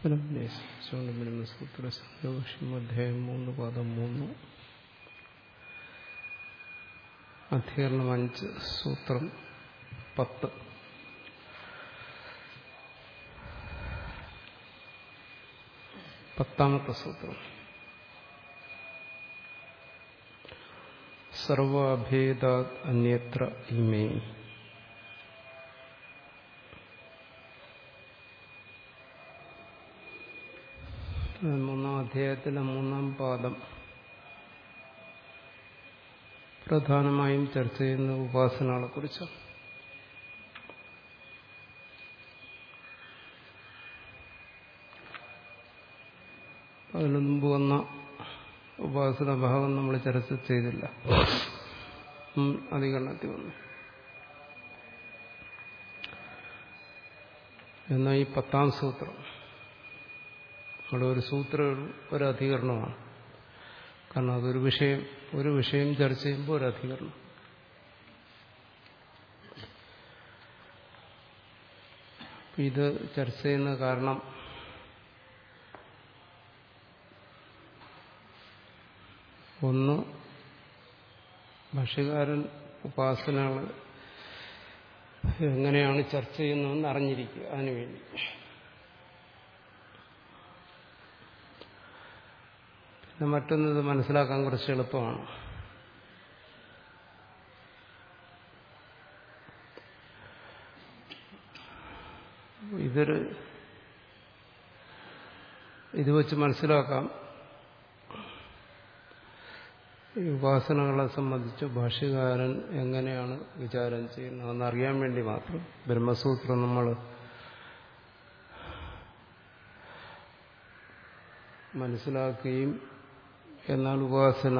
ബ്രഹ്മേശ്വരൻ ബ്രഹ്മസൂത്ര സംഘോഷം അധ്യായം മൂന്ന് പാദം മൂന്ന് അധ്യയനം അഞ്ച് സൂത്രം പത്ത് പത്താമത്തെ സൂത്രം സർവാഭേദാത് അന്യത്ര ഇമേ മൂന്നാം അധ്യായത്തിലെ മൂന്നാം പാദം പ്രധാനമായും ചർച്ച ചെയ്യുന്ന ഉപാസനകളെ കുറിച്ചാണ് അതിനു മുമ്പ് വന്ന ഉപാസന ഭാഗം നമ്മൾ ചർച്ച ചെയ്തില്ല അധികരണത്തിൽ വന്നു എന്നാൽ ഈ പത്താം സൂത്രം അവിടെ ഒരു സൂത്രം ഒരു അധികരണമാണ് കാരണം അതൊരു വിഷയം ഒരു വിഷയം ചർച്ച ചെയ്യുമ്പോൾ ഒരു അധികരണം ഇത് ചർച്ച ചെയ്യുന്ന കാരണം ഒന്ന് ഭാഷ്യകാരൻ ഉപാസനകൾ എങ്ങനെയാണ് ചർച്ച ചെയ്യുന്നതെന്ന് അറിഞ്ഞിരിക്കുക അതിനുവേണ്ടി പിന്നെ മറ്റൊന്നത് മനസ്സിലാക്കാൻ കുറച്ച് എളുപ്പമാണ് ഇതൊരു ഇത് വെച്ച് മനസ്സിലാക്കാം ഈ ഉപാസനകളെ സംബന്ധിച്ച് ഭാഷ്യകാരൻ എങ്ങനെയാണ് വിചാരം ചെയ്യുന്നതെന്ന് അറിയാൻ വേണ്ടി മാത്രം ബ്രഹ്മസൂത്രം നമ്മൾ മനസ്സിലാക്കുകയും എന്നാൽ ഉപാസന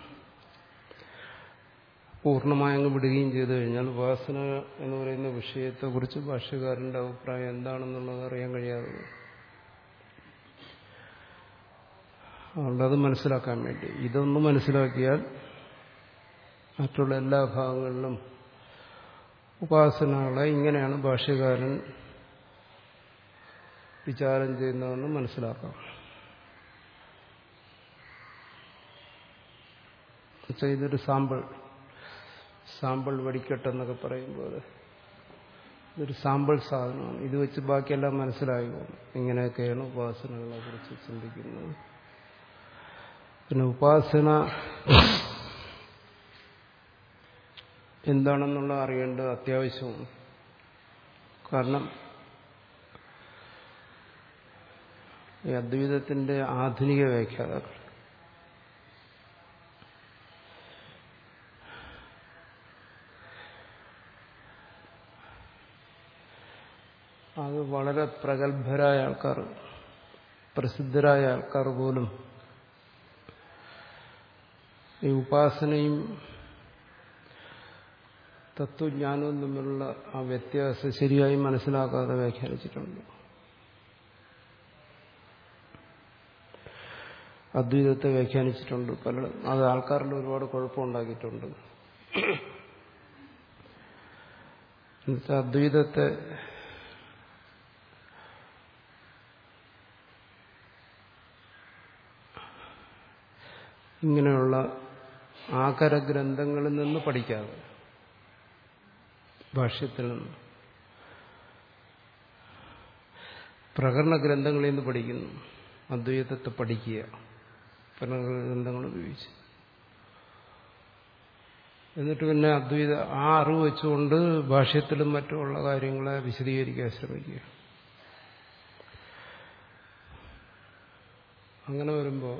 പൂർണ്ണമായങ്ങ് വിടുകയും ചെയ്തു കഴിഞ്ഞാൽ ഉപാസന എന്ന് പറയുന്ന വിഷയത്തെക്കുറിച്ച് ഭാഷ്യകാരന്റെ അഭിപ്രായം എന്താണെന്നുള്ളത് അറിയാൻ കഴിയാതെ അതുകൊണ്ട് അത് മനസ്സിലാക്കാൻ വേണ്ടി ഇതൊന്ന് മനസ്സിലാക്കിയാൽ മറ്റുള്ള എല്ലാ ഭാഗങ്ങളിലും ഉപാസനകളെ ഇങ്ങനെയാണ് ഭാഷ്യകാരൻ വിചാരം ചെയ്യുന്നതെന്ന് മനസ്സിലാക്കാം വെച്ചാൽ ഇതൊരു സാമ്പിൾ സാമ്പിൾ വെടിക്കെട്ടെന്നൊക്കെ പറയുമ്പോൾ ഇതൊരു സാമ്പിൾ സാധനമാണ് ഇത് വെച്ച് ബാക്കിയെല്ലാം മനസ്സിലായി പോകും ഇങ്ങനെയൊക്കെയാണ് ഉപാസനകളെ കുറിച്ച് ചിന്തിക്കുന്നത് പിന്നെ ഉപാസന എന്താണെന്നുള്ള അറിയേണ്ടത് അത്യാവശ്യമാണ് കാരണം ഈ അദ്വൈതത്തിന്റെ ആധുനിക വ്യാഖ്യാതാക്കൾ അത് വളരെ പ്രഗത്ഭരായ ആൾക്കാർ പ്രസിദ്ധരായ ആൾക്കാർ പോലും ഈ ഉപാസനയും തത്വജ്ഞാനവും തമ്മിലുള്ള ആ വ്യത്യാസം ശരിയായി മനസ്സിലാക്കാതെ വ്യാഖ്യാനിച്ചിട്ടുണ്ട് അദ്വൈതത്തെ വ്യാഖ്യാനിച്ചിട്ടുണ്ട് പല അത് ആൾക്കാരിൽ ഒരുപാട് കുഴപ്പമുണ്ടാക്കിയിട്ടുണ്ട് എന്നുവെച്ചാൽ അദ്വൈതത്തെ ഇങ്ങനെയുള്ള ആകര ഗ്രന്ഥങ്ങളിൽ നിന്ന് പഠിക്കാതെ ഭാഷ്യത്തിൽ നിന്ന് പ്രകരണ ഗ്രന്ഥങ്ങളിൽ നിന്ന് പഠിക്കുന്നു അദ്വൈതത്തെ പഠിക്കുക പ്രകരണ ഗ്രന്ഥങ്ങൾ ഉപയോഗിച്ച് എന്നിട്ട് പിന്നെ അദ്വൈത ആ അറിവ് വെച്ചുകൊണ്ട് ഭാഷ്യത്തിലും മറ്റുമുള്ള കാര്യങ്ങളെ വിശദീകരിക്കാൻ ശ്രമിക്കുക അങ്ങനെ വരുമ്പോൾ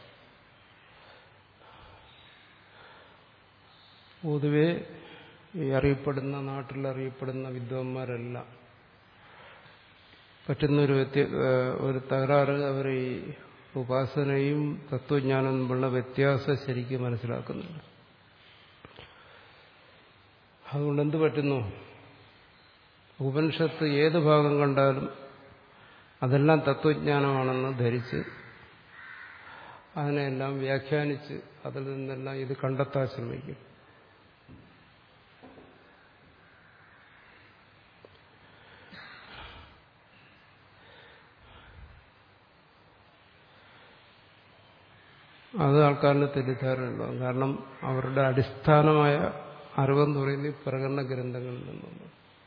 പൊതുവെ ഈ അറിയപ്പെടുന്ന നാട്ടിൽ അറിയപ്പെടുന്ന വിദ്വാൻമാരെല്ലാം പറ്റുന്നൊരു വ്യത്യ ഒരു തകരാറ് അവർ ഈ ഉപാസനയും തത്വജ്ഞാനം തമ്മിലുള്ള വ്യത്യാസം ശരിക്കും മനസ്സിലാക്കുന്നുണ്ട് അതുകൊണ്ട് എന്ത് പറ്റുന്നു ഉപനിഷത്ത് ഏത് ഭാഗം കണ്ടാലും അതെല്ലാം തത്വജ്ഞാനമാണെന്ന് ധരിച്ച് അതിനെല്ലാം വ്യാഖ്യാനിച്ച് അതിൽ നിന്നെല്ലാം ഇത് കണ്ടെത്താൻ ശ്രമിക്കും അത് ആൾക്കാരിന് തെറ്റിദ്ധാരണയുണ്ടാകും കാരണം അവരുടെ അടിസ്ഥാനമായ അറിവെന്ന് പറയുന്നത് ഈ പ്രകടന ഗ്രന്ഥങ്ങളിൽ നിന്നുണ്ട്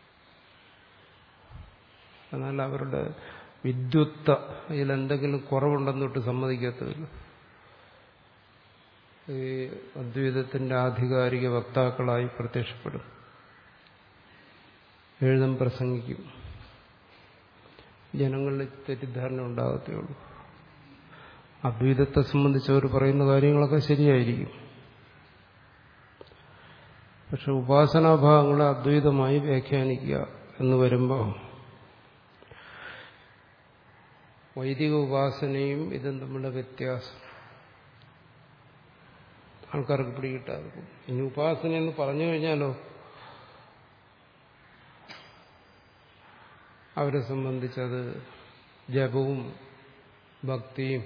എന്നാൽ അവരുടെ വിദ്യുത്ത അതിൽ എന്തെങ്കിലും കുറവുണ്ടെന്നൊട്ട് സമ്മതിക്കത്തില്ല ഈ അദ്വൈതത്തിന്റെ ആധികാരിക വക്താക്കളായി പ്രത്യക്ഷപ്പെടും എഴുതും പ്രസംഗിക്കും ജനങ്ങളിൽ തെറ്റിദ്ധാരണ ഉണ്ടാകത്തേ ഉള്ളൂ അദ്വൈതത്തെ സംബന്ധിച്ച് അവർ പറയുന്ന കാര്യങ്ങളൊക്കെ ശരിയായിരിക്കും പക്ഷെ ഉപാസനാഭാവങ്ങളെ അദ്വൈതമായി വ്യാഖ്യാനിക്കുക എന്ന് വരുമ്പോൾ വൈദിക ഉപാസനയും ഇതും തമ്മിലുള്ള വ്യത്യാസം ആൾക്കാർക്ക് പിടികിട്ടാതെ പോകും ഇനി ഉപാസന എന്ന് പറഞ്ഞു കഴിഞ്ഞാലോ അവരെ സംബന്ധിച്ചത് ജപവും ഭക്തിയും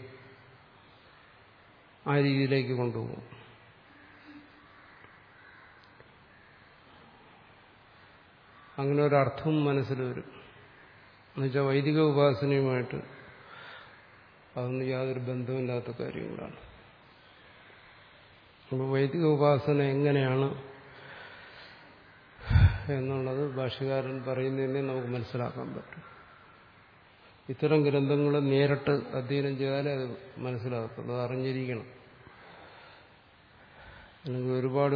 ആ രീതിയിലേക്ക് കൊണ്ടുപോകും അങ്ങനെ ഒരർത്ഥവും മനസ്സിൽ വരും എന്നുവെച്ചാൽ വൈദിക ഉപാസനയുമായിട്ട് അതൊന്നും യാതൊരു ബന്ധമില്ലാത്ത കാര്യങ്ങളാണ് അപ്പോൾ വൈദിക ഉപാസന എങ്ങനെയാണ് എന്നുള്ളത് ഭാഷകാരൻ പറയുന്നതിനെ നമുക്ക് മനസ്സിലാക്കാൻ പറ്റും ഇത്തരം ഗ്രന്ഥങ്ങൾ നേരിട്ട് അധ്യയനം ചെയ്താലേ അത് മനസ്സിലാകത്തുള്ളൂ അത് അറിഞ്ഞിരിക്കണം അല്ലെങ്കിൽ ഒരുപാട്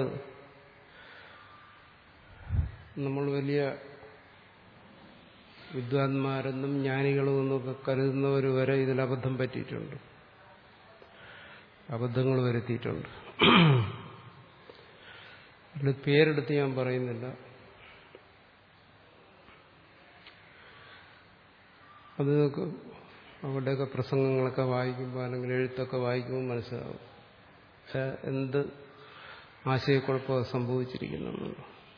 നമ്മൾ വലിയ വിദ്വാൻമാരെന്നും ജ്ഞാനികളും എന്നൊക്കെ കരുതുന്നവർ വരെ ഇതിൽ അബദ്ധം പറ്റിയിട്ടുണ്ട് അബദ്ധങ്ങൾ വരുത്തിയിട്ടുണ്ട് അതിൽ പേരെടുത്ത് ഞാൻ പറയുന്നില്ല അത് നിങ്ങൾക്ക് അവിടെയൊക്കെ പ്രസംഗങ്ങളൊക്കെ വായിക്കുമ്പോൾ അല്ലെങ്കിൽ എഴുത്തൊക്കെ വായിക്കുമ്പോൾ മനസ്സിലാവും എന്ത് ആശയക്കുഴപ്പം സംഭവിച്ചിരിക്കുന്നു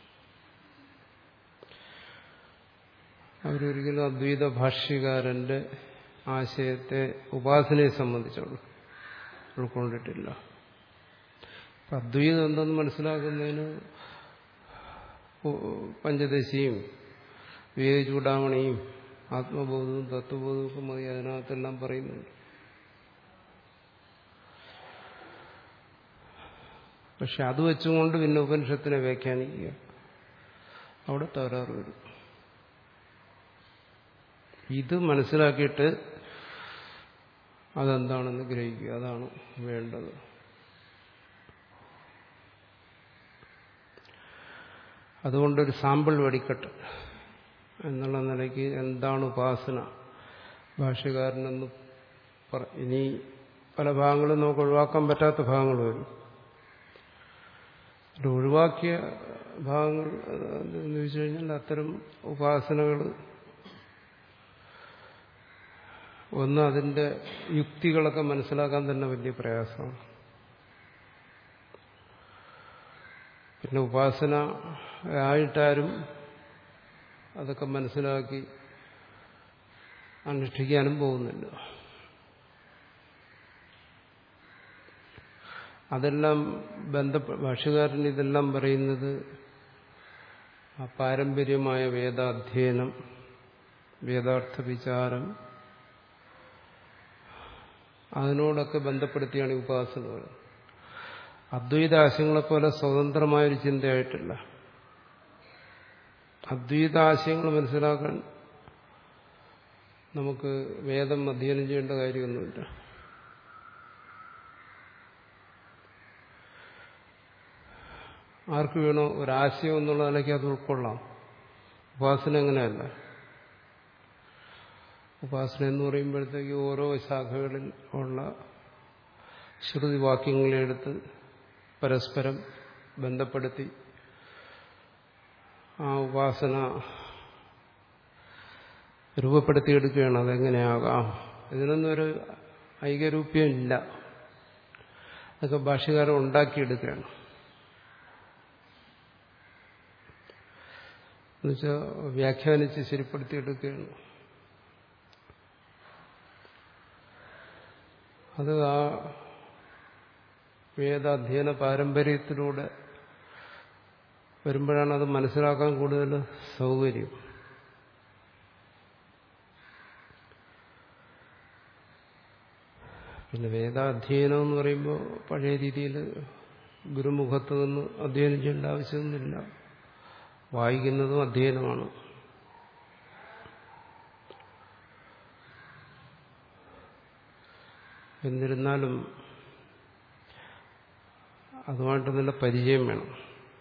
അവരൊരിക്കലും അദ്വൈത ഭാഷ്യകാരന്റെ ആശയത്തെ ഉപാസനയെ സംബന്ധിച്ചുള്ള ഉൾക്കൊണ്ടിട്ടില്ല അദ്വൈതം എന്തെന്ന് മനസ്സിലാക്കുന്നതിന് പഞ്ചദശിയും വിവേക ചൂടാമണിയും ആത്മബോധവും തത്വബോധവും ഒക്കെ മതി അതിനകത്തെല്ലാം പറയുന്നുണ്ട് പക്ഷെ അത് വെച്ചുകൊണ്ട് പിന്നെ ഉപനിഷത്തിനെ വ്യാഖ്യാനിക്കുക അവിടെ തകരാറ് വരും ഇത് മനസ്സിലാക്കിയിട്ട് അതെന്താണെന്ന് ഗ്രഹിക്കുക അതാണ് വേണ്ടത് അതുകൊണ്ടൊരു സാമ്പിൾ വെടിക്കെട്ട് എന്നുള്ള നിലയ്ക്ക് എന്താണ് ഉപാസന ഭാഷ്യകാരനെന്ന് ഇനി പല ഭാഗങ്ങളും നമുക്ക് ഒഴിവാക്കാൻ പറ്റാത്ത ഭാഗങ്ങൾ വരും ഒഴിവാക്കിയ ഭാഗങ്ങൾ എന്ന് ചോദിച്ചു കഴിഞ്ഞാൽ അത്തരം ഉപാസനകൾ ഒന്ന് അതിന്റെ യുക്തികളൊക്കെ മനസ്സിലാക്കാൻ തന്നെ വലിയ പ്രയാസമാണ് പിന്നെ ഉപാസന ആയിട്ടാരും അതൊക്കെ മനസ്സിലാക്കി അനുഷ്ഠിക്കാനും പോകുന്നില്ല അതെല്ലാം ബന്ധപ്പെ ഭാഷകാരൻ ഇതെല്ലാം പറയുന്നത് ആ പാരമ്പര്യമായ വേദാധ്യയനം വേദാർത്ഥ വിചാരം അതിനോടൊക്കെ ബന്ധപ്പെടുത്തിയാണ് ഈ ഉപാസനകൾ അദ്വൈതാശയങ്ങളെപ്പോലെ സ്വതന്ത്രമായൊരു ചിന്തയായിട്ടില്ല അദ്വൈതാശയങ്ങൾ മനസ്സിലാക്കാൻ നമുക്ക് വേദം അധ്യയനം ചെയ്യേണ്ട കാര്യമൊന്നുമില്ല ആർക്ക് വേണോ ഒരാശയം എന്നുള്ള നിലയ്ക്ക് അത് ഉൾക്കൊള്ളാം ഉപാസന അങ്ങനെയല്ല ഉപാസന എന്ന് പറയുമ്പോഴത്തേക്ക് ഓരോ ശാഖകളിൽ ഉള്ള ശ്രുതിവാക്യങ്ങളെടുത്ത് പരസ്പരം ബന്ധപ്പെടുത്തി ആ ഉപാസന രൂപപ്പെടുത്തിയെടുക്കുകയാണ് അതെങ്ങനെയാകാം ഇതിനൊന്നും ഒരു ഐകരൂപ്യം ഇല്ല അതൊക്കെ ഭാഷകാരം ഉണ്ടാക്കിയെടുക്കുകയാണ് എന്നുവെച്ചാൽ വ്യാഖ്യാനിച്ച് ശരിപ്പെടുത്തിയെടുക്കുകയാണ് അത് ആ വേദാധ്യയന പാരമ്പര്യത്തിലൂടെ വരുമ്പോഴാണ് അത് മനസ്സിലാക്കാൻ കൂടുതൽ സൗകര്യം പിന്നെ വേദാധ്യയനം എന്ന് പറയുമ്പോൾ പഴയ രീതിയിൽ ഗുരുമുഖത്ത് നിന്ന് അധ്യയനം ചെയ്യേണ്ട ആവശ്യമൊന്നുമില്ല വായിക്കുന്നതും അധ്യയനമാണ് എന്നിരുന്നാലും അതുമായിട്ട് നല്ല പരിചയം വേണം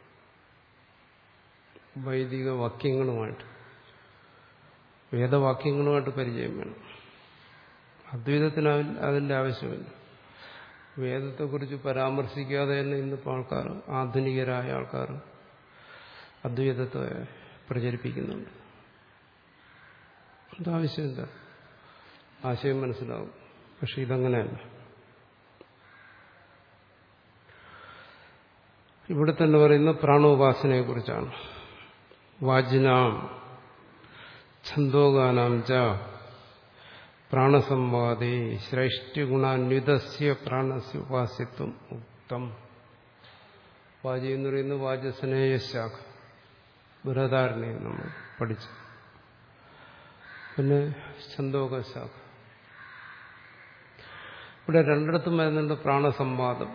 വൈദിക വാക്യങ്ങളുമായിട്ട് വേദവാക്യങ്ങളുമായിട്ട് പരിചയം വേണം അദ്വൈതത്തിന് അതിൻ്റെ ആവശ്യമില്ല വേദത്തെക്കുറിച്ച് പരാമർശിക്കാതെ തന്നെ ഇന്നിപ്പോൾ ആൾക്കാർ ആധുനികരായ ആൾക്കാർ അദ്വൈതത്തെ പ്രചരിപ്പിക്കുന്നുണ്ട് എന്താവശ്യമില്ല ആശയം മനസ്സിലാവും പക്ഷെ ഇതങ്ങനെയല്ല ഇവിടെ തന്നെ പറയുന്ന പ്രാണോപാസനയെ കുറിച്ചാണ് വാജിനാം ഛന്തോഗാനാം ച പ്രാണസംവാദേ ശ്രേഷ്ഠഗുണാന്വിതസ്യ പ്രാണസ്യ ഉപാസ്യത്വം ഉക്തം വാജി എന്ന് പറയുന്നത് വാചസ്നേയ ശാഖ ബൃഹധാരണയെ നമ്മൾ പഠിച്ചു പിന്നെ ഛന്തോക ശാഖ ഇവിടെ രണ്ടിടത്തും വരുന്നുണ്ട് പ്രാണസംവാദം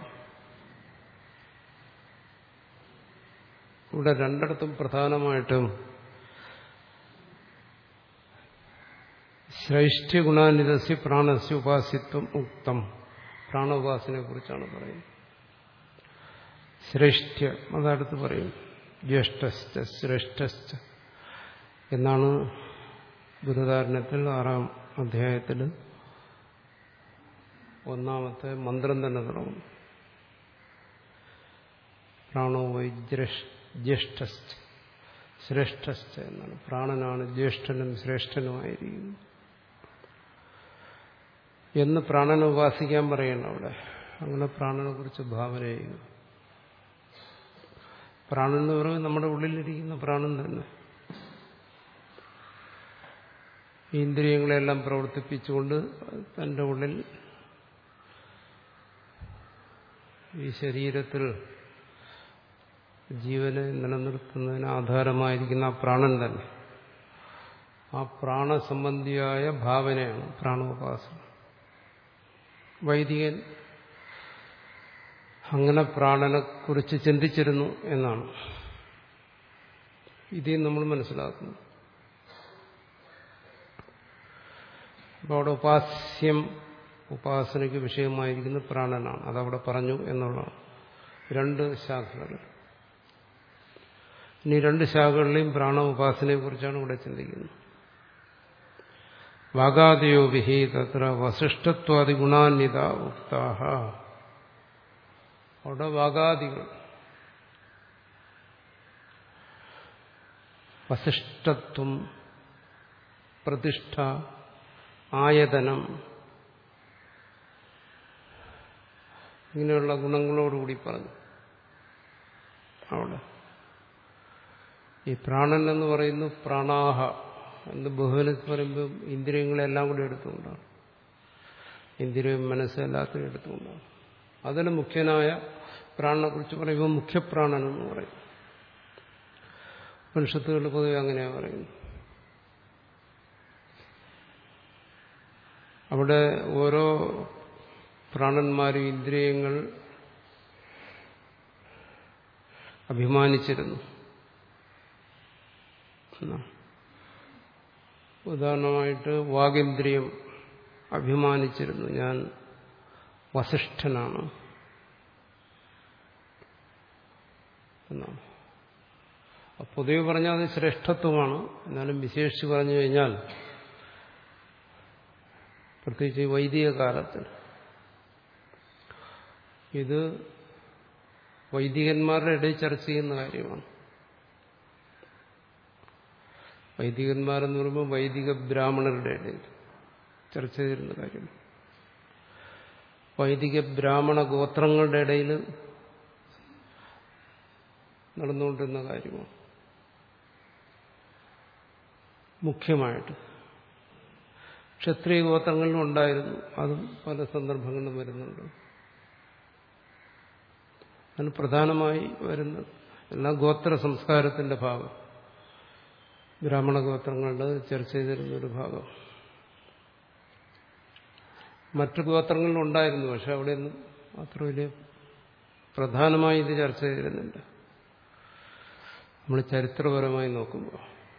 ഇവിടെ രണ്ടിടത്തും പ്രധാനമായിട്ടും ശ്രേഷ്ഠഗുണാനിതസ്യ പ്രാണസ്യ ഉപാസ്യത്വം ഉക്തം പ്രാണോപാസനെ കുറിച്ചാണ് പറയുന്നത് ശ്രേഷ്ഠ അതടുത്ത് പറയും ജ്യേഷ്ഠശ്ച ശ്രേഷ്ഠശ്ച എന്നാണ് ഗുരുധാരണത്തിൽ ആറാം അധ്യായത്തിൽ ഒന്നാമത്തെ മന്ത്രം തന്നെ തുടങ്ങും പ്രാണോ വൈ ജ്യേഷ്ഠശ്ച ശ്രേഷ്ഠശ്ച എന്നാണ് പ്രാണനാണ് ജ്യേഷ്ഠനും ശ്രേഷ്ഠനുമായിരിക്കുന്നത് എന്ന് പ്രാണനെ ഉപാസിക്കാൻ പറയണം അവിടെ അങ്ങനെ പ്രാണനെ കുറിച്ച് ഭാവന ചെയ്യുക പ്രാണൻ എന്ന് പറയുന്നത് നമ്മുടെ ഉള്ളിലിരിക്കുന്ന പ്രാണൻ തന്നെ ഈ ഇന്ദ്രിയങ്ങളെല്ലാം പ്രവർത്തിപ്പിച്ചുകൊണ്ട് തൻ്റെ ഉള്ളിൽ ഈ ശരീരത്തിൽ ജീവനെ നിലനിർത്തുന്നതിന് ആധാരമായിരിക്കുന്ന ആ പ്രാണൻ തന്നെ ആ പ്രാണസംബന്ധിയായ ഭാവനയാണ് പ്രാണോപാസന വൈദികൻ അങ്ങനെ പ്രാണനെ കുറിച്ച് ചിന്തിച്ചിരുന്നു എന്നാണ് ഇതിൽ നമ്മൾ മനസ്സിലാക്കുന്നു അപ്പോൾ അവിടെ ഉപാസ്യം ഉപാസനയ്ക്ക് വിഷയമായിരിക്കുന്ന പ്രാണനാണ് അതവിടെ പറഞ്ഞു എന്നുള്ളതാണ് രണ്ട് ശാഖകൾ ഇനി രണ്ട് ശാഖകളിലെയും പ്രാണ ഉപാസനയെ കുറിച്ചാണ് ഇവിടെ ചിന്തിക്കുന്നത് വാഗാദയോ വിഹി തത്ര വസിഷ്ഠത്വാദി ഗുണാന്വിത ഉക്താഹ അവിടെ വാഗാദികൾ വസിഷ്ഠത്വം പ്രതിഷ്ഠ ആയതനം ഇങ്ങനെയുള്ള ഗുണങ്ങളോടുകൂടി പറഞ്ഞു അവിടെ ഈ പ്രാണൻ എന്ന് പറയുന്നു പ്രാണാഹ എന്ന് ബഹുവനത്ത് പറയുമ്പോൾ ഇന്ദ്രിയങ്ങളെല്ലാം കൂടി എടുത്തുകൊണ്ടാണ് ഇന്ദ്രിയം മനസ്സ് എല്ലാത്തിനും എടുത്തുകൊണ്ടാണ് അതിന് മുഖ്യനായ പ്രാണനെ കുറിച്ച് പറയുമ്പോൾ മുഖ്യപ്രാണൻ എന്ന് പറയും ഉപനിഷത്തുകൾ പൊതുവെ അങ്ങനെയാണ് പറയുന്നത് അവിടെ ഓരോ പ്രാണന്മാരും ഇന്ദ്രിയങ്ങൾ അഭിമാനിച്ചിരുന്നു ഉദാഹരണമായിട്ട് വാഗേന്ദ്രിയം അഭിമാനിച്ചിരുന്നു ഞാൻ വസിഷ്ഠനാണ് എന്നാണ് പൊതുവെ പറഞ്ഞാൽ അത് ശ്രേഷ്ഠത്വമാണ് എന്നാലും വിശേഷിച്ച് പറഞ്ഞു കഴിഞ്ഞാൽ പ്രത്യേകിച്ച് വൈദിക കാലത്തിൽ ഇത് വൈദികന്മാരുടെ ഇടയിൽ ചർച്ച ചെയ്യുന്ന കാര്യമാണ് വൈദികന്മാരെന്ന് പറയുമ്പോൾ വൈദിക ബ്രാഹ്മണരുടെ ഇടയിൽ ചർച്ച ചെയ്തിരുന്ന കാര്യം വൈദിക ബ്രാഹ്മണ ഗോത്രങ്ങളുടെ ഇടയിൽ നടന്നുകൊണ്ടിരുന്ന കാര്യമാണ് മുഖ്യമായിട്ട് ക്ഷത്രിയ ഗോത്രങ്ങളിലും ഉണ്ടായിരുന്നു അതും പല സന്ദർഭങ്ങളിലും വരുന്നുണ്ട് അതിന് പ്രധാനമായി വരുന്നത് എല്ലാം ഗോത്ര സംസ്കാരത്തിന്റെ ഭാഗം ബ്രാഹ്മണ ഗോത്രങ്ങളുടെ ചർച്ച ചെയ്തിരുന്ന ഒരു ഭാഗം മറ്റു ഗോത്രങ്ങളിലും ഉണ്ടായിരുന്നു പക്ഷെ അവിടെയൊന്നും അത്ര വലിയ പ്രധാനമായി ഇത് ചർച്ച ചെയ്തിരുന്നില്ല നമ്മൾ ചരിത്രപരമായി നോക്കുമ്പോൾ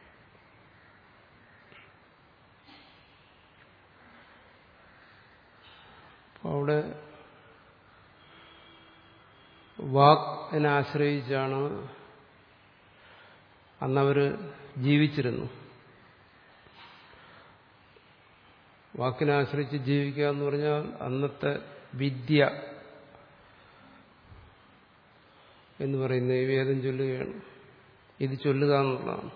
അപ്പോൾ അവിടെ വാക്കിനെ ആശ്രയിച്ചാണ് അന്നവര് ജീവിച്ചിരുന്നു വാക്കിനെ ആശ്രയിച്ച് ജീവിക്കുക എന്ന് പറഞ്ഞാൽ അന്നത്തെ വിദ്യ എന്ന് പറയുന്നത് ഈ വേദം ചൊല്ലുകയാണ് ഇത് ചൊല്ലുക എന്നുള്ളതാണ്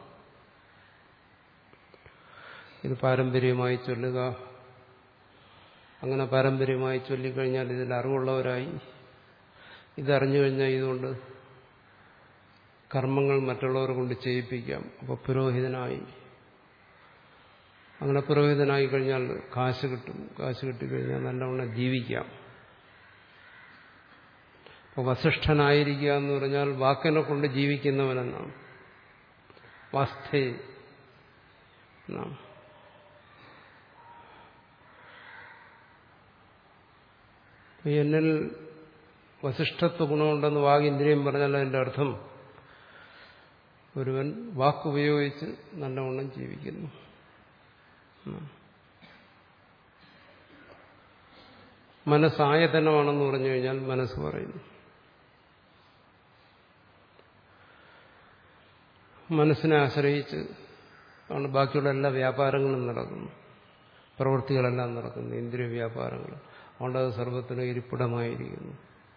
ഇത് പാരമ്പര്യമായി ചൊല്ലുക അങ്ങനെ പാരമ്പര്യമായി ചൊല്ലിക്കഴിഞ്ഞാൽ ഇതിൽ അറിവുള്ളവരായി ഇതറിഞ്ഞു കഴിഞ്ഞാൽ ഇതുകൊണ്ട് കർമ്മങ്ങൾ മറ്റുള്ളവരെ കൊണ്ട് ചെയ്യിപ്പിക്കാം അപ്പോൾ പുരോഹിതനായി അങ്ങനെ പുരോഹിതനായി കഴിഞ്ഞാൽ കാശ് കിട്ടും കാശ് കിട്ടിക്കഴിഞ്ഞാൽ നല്ലവണ്ണം ജീവിക്കാം അപ്പോൾ വസിഷ്ഠനായിരിക്കുക എന്ന് പറഞ്ഞാൽ വാക്കിനെ കൊണ്ട് ജീവിക്കുന്നവനെന്നാണ് വാസ്ഥേ എന്നാണ് എന്നിൽ വസിഷ്ഠത്വ ഗുണമുണ്ടെന്ന് വാഗിന്ദ്രിയം പറഞ്ഞാൽ അതിൻ്റെ അർത്ഥം ഒരുവൻ വാക്കുപയോഗിച്ച് നല്ലവണ്ണം ജീവിക്കുന്നു മനസ്സായതനമാണെന്ന് പറഞ്ഞു കഴിഞ്ഞാൽ മനസ്സ് പറയുന്നു മനസ്സിനെ ആശ്രയിച്ച് ആണ് ബാക്കിയുള്ള എല്ലാ വ്യാപാരങ്ങളും നടക്കുന്നു പ്രവൃത്തികളെല്ലാം നടക്കുന്നു ഇന്ദ്രിയ വ്യാപാരങ്ങൾ അതുകൊണ്ട് അത് സർവത്തിനും ഇരിപ്പിടമായിരിക്കുന്നു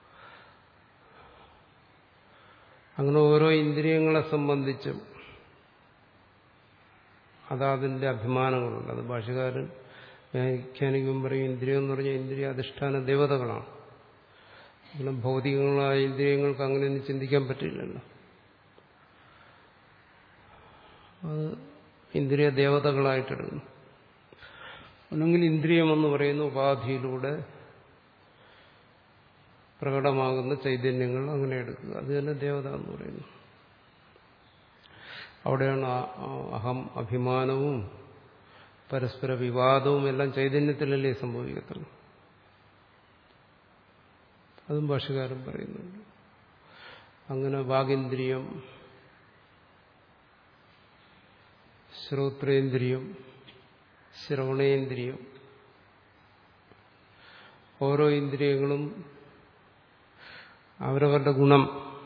അങ്ങനെ ഓരോ ഇന്ദ്രിയങ്ങളെ സംബന്ധിച്ചും അതതിൻ്റെ അഭിമാനങ്ങളുണ്ട് അത് ഭാഷകാരൻ വ്യാഖ്യാനിക്കും പറയും ഇന്ദ്രിയം എന്ന് പറഞ്ഞാൽ ഇന്ദ്രിയ അധിഷ്ഠാന ദേവതകളാണ് അങ്ങനെ ഭൗതികങ്ങളായ ഇന്ദ്രിയങ്ങൾക്ക് അങ്ങനെയൊന്നും ചിന്തിക്കാൻ പറ്റില്ലല്ലോ അത് ഇന്ദ്രിയ ദേവതകളായിട്ടെടുക്കുന്നു അല്ലെങ്കിൽ ഇന്ദ്രിയമെന്ന് പറയുന്ന ഉപാധിയിലൂടെ പ്രകടമാകുന്ന ചൈതന്യങ്ങൾ അങ്ങനെ എടുക്കുക അത് തന്നെ ദേവത എന്ന് പറയുന്നു അവിടെയാണ് അഹം അഭിമാനവും പരസ്പര വിവാദവും എല്ലാം ചൈതന്യത്തിലല്ലേ സംഭവിക്കത്തുള്ളൂ അതും ഭാഷകാരൻ പറയുന്നുണ്ട് അങ്ങനെ വാഗേന്ദ്രിയം ശ്രോത്രേന്ദ്രിയം ശ്രവണേന്ദ്രിയം ഓരോ ഇന്ദ്രിയങ്ങളും അവരവരുടെ ഗുണം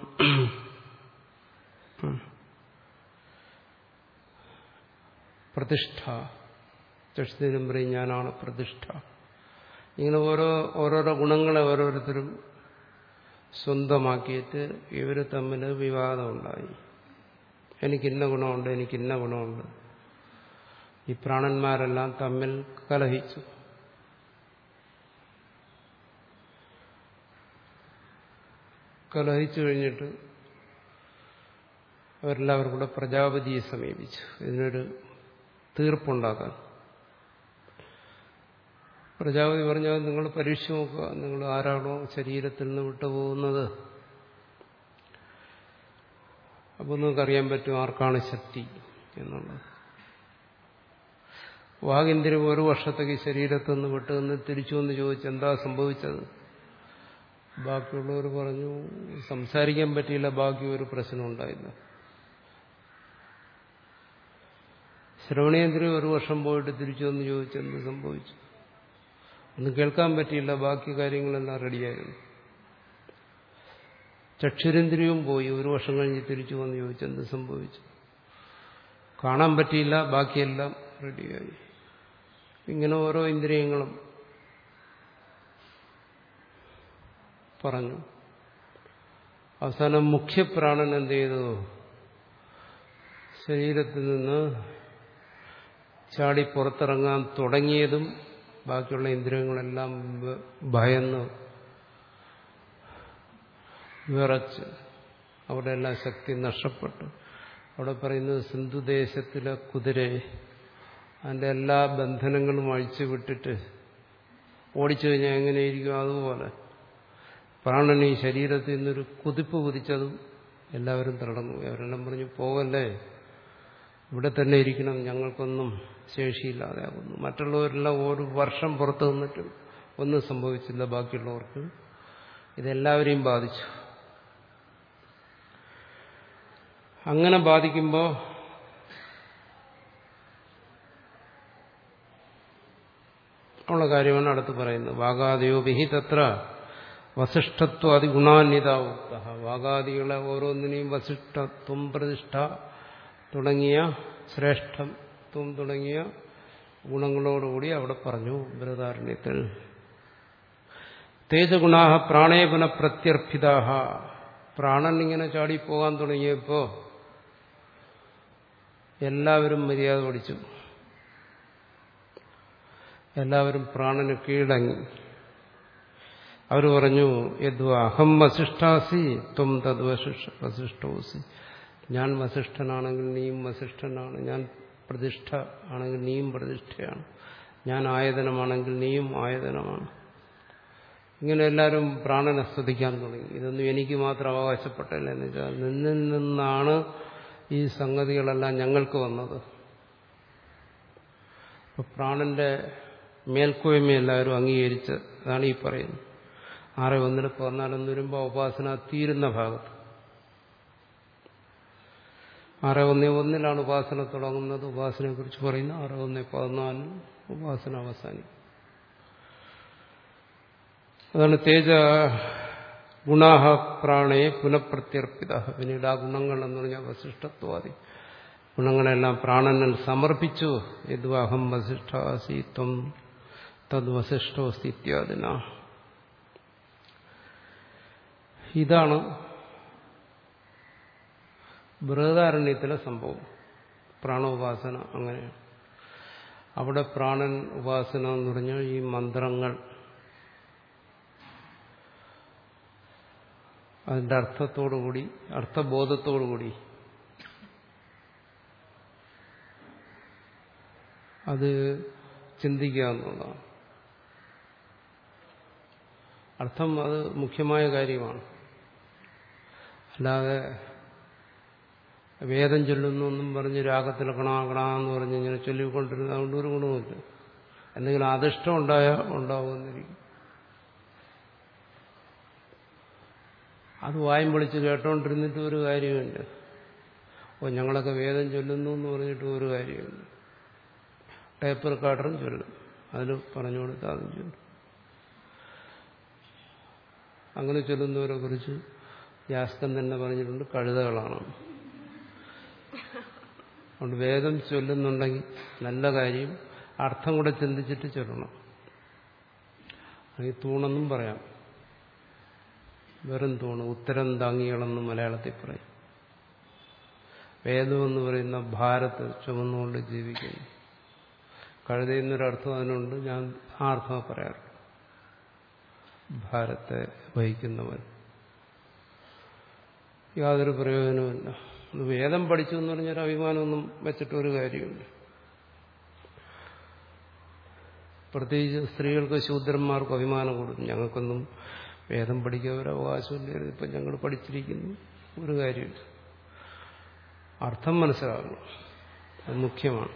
പ്രതിഷ്ഠ ചക്ഷിനും പറയും ഞാനാണ് പ്രതിഷ്ഠ ഇങ്ങനെ ഓരോ ഓരോരോ ഗുണങ്ങളെ ഓരോരുത്തരും സ്വന്തമാക്കിയിട്ട് ഇവർ തമ്മിൽ വിവാദമുണ്ടായി എനിക്കിന്ന ഗുണമുണ്ട് എനിക്കിന്ന ഗുണമുണ്ട് ഈ പ്രാണന്മാരെല്ലാം തമ്മിൽ കലഹിച്ചു കലഹിച്ചു കഴിഞ്ഞിട്ട് അവരെല്ലാവരും കൂടെ പ്രജാപതിയെ സമീപിച്ചു ഇതിനൊരു തീർപ്പുണ്ടാക്കാൻ പ്രജാപതി പറഞ്ഞാൽ നിങ്ങൾ പരീക്ഷ നോക്കുക നിങ്ങൾ ആരാണോ ശരീരത്തിൽ നിന്ന് വിട്ടുപോകുന്നത് അപ്പോൾ നിങ്ങൾക്കറിയാൻ പറ്റും ആർക്കാണ് ശക്തി എന്നുള്ളത് വാഗിന്ദ്രം ഒരു വർഷത്തേക്ക് ശരീരത്തിൽ നിന്ന് വിട്ടുനിന്ന് തിരിച്ചു വന്ന് ചോദിച്ചു എന്താ സംഭവിച്ചത് ബാക്കിയുള്ളവർ പറഞ്ഞു സംസാരിക്കാൻ പറ്റിയില്ല ബാക്കി ഒരു പ്രശ്നം ഉണ്ടായില്ല ശ്രവണേന്ദ്രൻ ഒരു വർഷം പോയിട്ട് തിരിച്ചു വന്ന് ചോദിച്ചു എന്ത് സംഭവിച്ചു ഒന്നും കേൾക്കാൻ പറ്റിയില്ല ബാക്കി കാര്യങ്ങളെല്ലാം റെഡിയായിരുന്നു ചക്ഷുരേന്ദ്രിയവും പോയി ഒരു വർഷം കഴിഞ്ഞ് തിരിച്ചു വന്ന് ചോദിച്ചു എന്ത് സംഭവിച്ചു കാണാൻ പറ്റിയില്ല ബാക്കിയെല്ലാം റെഡിയായി ഇങ്ങനെ ഓരോ ഇന്ദ്രിയങ്ങളും പറഞ്ഞു അവസാനം മുഖ്യപ്രാണൻ എന്ത് ചെയ്തു ശരീരത്തിൽ നിന്ന് ചാടി പുറത്തിറങ്ങാൻ തുടങ്ങിയതും ബാക്കിയുള്ള ഇന്ദ്രിയങ്ങളെല്ലാം ഭയന്ന് വിറച്ച് അവിടെ എല്ലാം ശക്തി നഷ്ടപ്പെട്ടു അവിടെ പറയുന്നത് സിന്ധുദേശത്തിലെ കുതിരയെ അതിൻ്റെ എല്ലാ ബന്ധനങ്ങളും അഴിച്ചു വിട്ടിട്ട് ഓടിച്ചു കഴിഞ്ഞാൽ എങ്ങനെയിരിക്കും അതുപോലെ പ്രാണൻ ഈ ശരീരത്തിൽ നിന്നൊരു കുതിപ്പ് കുതിച്ചതും എല്ലാവരും തടഞ്ഞു അവരെല്ലാം പറഞ്ഞു പോകല്ലേ ഇവിടെ തന്നെ ഇരിക്കണം ഞങ്ങൾക്കൊന്നും ശേഷിയില്ലാതെയാകുന്നു മറ്റുള്ളവരെല്ലാം ഒരു വർഷം പുറത്തു നിന്നിട്ടും ഒന്നും സംഭവിച്ചില്ല ബാക്കിയുള്ളവർക്ക് ഇതെല്ലാവരെയും ബാധിച്ചു അങ്ങനെ ബാധിക്കുമ്പോൾ ഉള്ള കാര്യമാണ് അടുത്ത് പറയുന്നത് വാഗാദിയോ ബിഹി തത്ര വസിഷ്ഠത്വാദി ഗുണാന്യതാവുക്ത വാഗാദികളെ ഓരോന്നിനെയും വസിഷ്ഠത്വം പ്രതിഷ്ഠ തുടങ്ങിയ ശ്രേഷ്ഠത്വം തുടങ്ങിയ ഗുണങ്ങളോടുകൂടി അവിടെ പറഞ്ഞു ബൃഹദാരണ്യത്തിൽ തേജഗുണാഹ പ്രാണേ പുനഃപ്രത്യർപ്പിതാഹ പ്രാണൻ ഇങ്ങനെ ചാടിപ്പോകാൻ തുടങ്ങിയപ്പോ എല്ലാവരും മര്യാദ പഠിച്ചു എല്ലാവരും പ്രാണന് കീഴടങ്ങി അവർ പറഞ്ഞു യദ്വ അഹം വസിഷ്ഠാസി ത്വം തദ് വസിഷ്ഠോസി ഞാൻ വസിഷ്ഠനാണെങ്കിൽ നീയും വസിഷ്ഠനാണ് ഞാൻ പ്രതിഷ്ഠ ആണെങ്കിൽ നീയും പ്രതിഷ്ഠയാണ് ഞാൻ ആയതനമാണെങ്കിൽ നീയും ആയതനമാണ് ഇങ്ങനെ എല്ലാവരും പ്രാണനെ സ്തുതിക്കാൻ തുടങ്ങി ഇതൊന്നും എനിക്ക് മാത്രം അവകാശപ്പെട്ടല്ല എന്ന് വെച്ചാൽ നിന്നിൽ നിന്നാണ് ഈ സംഗതികളെല്ലാം ഞങ്ങൾക്ക് വന്നത് അപ്പൊ പ്രാണന്റെ മേൽക്കോയ്മ എല്ലാവരും അംഗീകരിച്ച് അതാണ് ഈ പറയുന്നത് ആറ് ഒന്നിൽ പതിനാലൊന്ന് വരുമ്പോൾ ഉപാസന തീരുന്ന ഭാഗത്ത് ആറ് ഒന്ന് ഒന്നിലാണ് ഉപാസന തുടങ്ങുന്നത് ഉപാസനയെ കുറിച്ച് പറയുന്ന ആറ് ഒന്ന് പതിനാലിൽ ഉപാസന അവസാനിക്കും അതാണ് തേജ ഗുണാഹ പ്രാണയെ പുനഃപ്രത്യർപ്പിത പിന്നീട് ആ ഗുണങ്ങൾ എന്ന് പറഞ്ഞാൽ വസിഷ്ഠത്വാദി ഗുണങ്ങളെല്ലാം പ്രാണനിൽ സമർപ്പിച്ചു യദ്വാഹം വസിഷ്ഠാസി ത്വം തദ് വസിഷ്ഠോസ്തി ഇത്യാദിന ഇതാണ് ബൃഹദാരണ്യത്തിലെ സംഭവം പ്രാണോപാസന അങ്ങനെയാണ് അവിടെ പ്രാണൻ ഉപാസന എന്ന് പറഞ്ഞാൽ ഈ മന്ത്രങ്ങൾ അതിന്റെ അർത്ഥത്തോടുകൂടി അർത്ഥബോധത്തോടുകൂടി അത് ചിന്തിക്കുക എന്നുള്ളതാണ് അർത്ഥം അത് മുഖ്യമായ കാര്യമാണ് അല്ലാതെ വേദം ചൊല്ലുന്നു എന്നും പറഞ്ഞ് രാഗത്തിൽ കണാ കണാന്ന് പറഞ്ഞ് ഇങ്ങനെ ചൊല്ലിക്കൊണ്ടിരുന്ന അതുകൊണ്ട് ഒരു ഗുണവുമില്ല എന്തെങ്കിലും അധിഷ്ടം ഉണ്ടായാൽ ഉണ്ടാവുമെന്നിരിക്കും അത് വായും പൊളിച്ച് കേട്ടോണ്ടിരുന്നിട്ട് ഒരു കാര്യമില്ല ഓ ഞങ്ങളൊക്കെ വേദം ചൊല്ലുന്നു എന്ന് പറഞ്ഞിട്ട് ഒരു കാര്യമില്ല ടേപ്പ് റെക്കോർഡറും ചൊല്ലും അതിൽ പറഞ്ഞു കൊടുത്താൽ അതും ചൊല്ലും അങ്ങനെ ചൊല്ലുന്നവരെ കുറിച്ച് യാസ്കൻ തന്നെ പറഞ്ഞിട്ടുണ്ട് കഴുതകളാണ് അതുകൊണ്ട് വേദം ചൊല്ലുന്നുണ്ടെങ്കിൽ നല്ല കാര്യം അർത്ഥം കൂടെ ചിന്തിച്ചിട്ട് ചൊല്ലണം അല്ലെങ്കിൽ തൂണെന്നും പറയാം വെറും തൂണ് ഉത്തരം താങ്ങികളെന്ന് മലയാളത്തിൽ പറയും വേദം എന്ന് പറയുന്ന ഭാരത്ത് ചുമന്നുകൊണ്ട് ജീവിക്കുന്നു കഴുതയെന്നൊരർത്ഥം അതിനുണ്ട് ഞാൻ ആ അർത്ഥം പറയാറ് ഭാരത്തെ വഹിക്കുന്നവൻ യാതൊരു പ്രയോജനവുമില്ല അത് വേദം പഠിച്ചു എന്ന് പറഞ്ഞാൽ അഭിമാനമൊന്നും വെച്ചിട്ട് ഒരു കാര്യമുണ്ട് പ്രത്യേകിച്ച് സ്ത്രീകൾക്ക് ശൂദ്രന്മാർക്ക് അഭിമാനം കൊടുക്കും ഞങ്ങൾക്കൊന്നും വേദം പഠിക്കാൻ ഒരു അവകാശമില്ല ഇപ്പം ഞങ്ങൾ പഠിച്ചിരിക്കുന്നു ഒരു കാര്യമില്ല അർത്ഥം മനസ്സിലാകണം അത് മുഖ്യമാണ്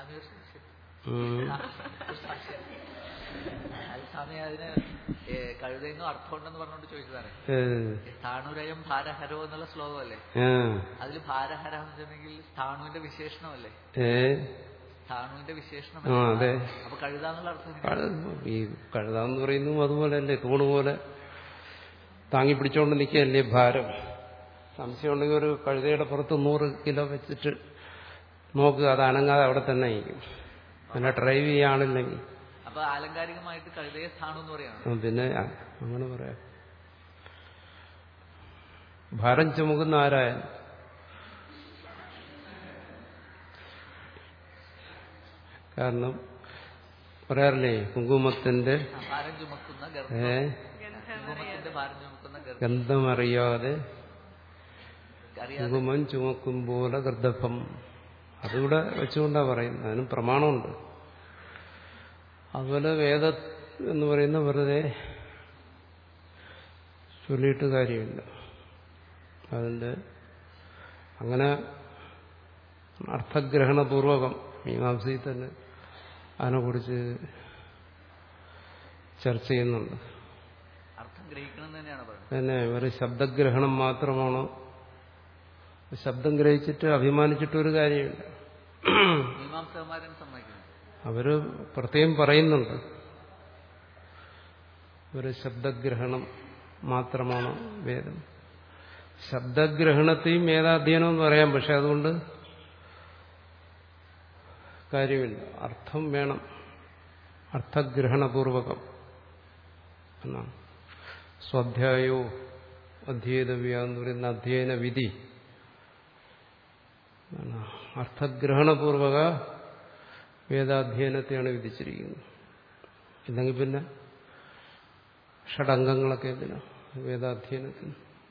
സ്വാമി അതിന് കഴുതയെന്നും അർത്ഥമുണ്ടെന്ന് പറഞ്ഞുകൊണ്ട് ചോദിച്ചതാണ് ഏ, സ്ഥാണുരയം ഭാരഹരോ എന്നുള്ള ശ്ലോകമല്ലേ ആ, അതിൽ ഭാരഹര എന്ന് വെച്ചിട്ടുണ്ടെങ്കിൽ സ്ഥാണുവിന്റെ വിശേഷണമല്ലേ ഏ, സ്ഥാണുവിന്റെ വിശേഷണം ആ അതെ അപ്പൊ കഴുത എന്നുള്ള അർത്ഥം എങ്ങനെയാ? കഴ- ഈ കഴുതാന്ന് പറയുന്നു അതുപോലെയല്ലേ തൂണ് പോലെ താങ്ങി പിടിച്ചോണ്ട് നിൽക്കുകയല്ലേ ഭാരം സംശയം ഉണ്ടെങ്കിൽ ഒരു കഴുതയുടെ പുറത്ത് നൂറ് കിലോ വെച്ചിട്ട് നോക്കുക അത് അനങ്ങാതെ അവിടെ തന്നെ ഇരിക്കും പിന്നെ ഡ്രൈവ് ചെയ്യാണില്ലെങ്കിൽ അപ്പൊ ആലങ്കാരികമായിട്ട് കഴുതയെ സ്ഥാണു എന്ന് പറയാണ് ആ, പിന്നെ ആ, അങ്ങനെ പറയാം ഭാരം ചുമക്കുന്ന ആരായാലും കാരണം പറയാറില്ലേ കുങ്കുമത്തിന്റെ ആ, ഭാരം ചുമക്കുന്ന ഗർഭം ഏ കുങ്കുമത്തിന്റെ ഭാരം ചുമക്കുന്ന ഗർഭം ഗന്ധമറിയാതെ അറിയാതെ കുങ്കുമം ചുമക്കും പോലെ ഗർദഭം അതിവിടെ വെച്ചുകൊണ്ടാ പറയുന്നത് അതിന് പ്രമാണമുണ്ട് അതുപോലെ വേദ എന്ന് പറയുന്ന വെറുതെ ചൊല്ലിയിട്ട് കാര്യമില്ല അതിൻ്റെ അങ്ങനെ അർത്ഥഗ്രഹണപൂർവകം മീമാംസയിൽ തന്നെ അതിനെക്കുറിച്ച് ചർച്ച ചെയ്യുന്നുണ്ട് അർത്ഥം ഗ്രഹിക്കണം എന്ന് തന്നെയാണ് പറയുന്നത് പിന്നെ ഒരു ശബ്ദഗ്രഹണം മാത്രമാണോ ശബ്ദം ഗ്രഹിച്ചിട്ട് അഭിമാനിച്ചിട്ട് ഒരു കാര്യമില്ല മീമാംസകന്മാരും സമ്മതിക്കുന്നത് അവര് പ്രത്യേകം പറയുന്നുണ്ട് ഒരു ശബ്ദഗ്രഹണം മാത്രമാണ് വേദം ശബ്ദഗ്രഹണത്തെയും വേദാധ്യയനം എന്ന് പറയാം പക്ഷെ അതുകൊണ്ട് കാര്യമില്ല അർത്ഥം വേണം അർത്ഥഗ്രഹണപൂർവകം എന്നാണ് സ്വാധ്യായോ അധ്യേതവ്യ എന്ന് പറയുന്ന അധ്യയന വിധി ആണ്. അർത്ഥഗ്രഹണപൂർവക വേദാധ്യയനത്തെയാണ് വിധിച്ചിരിക്കുന്നത് ഇല്ലെങ്കിൽ പിന്നെ ഷഡംഗങ്ങളൊക്കെ എന്തിനാ വേദാധ്യയനത്തിന്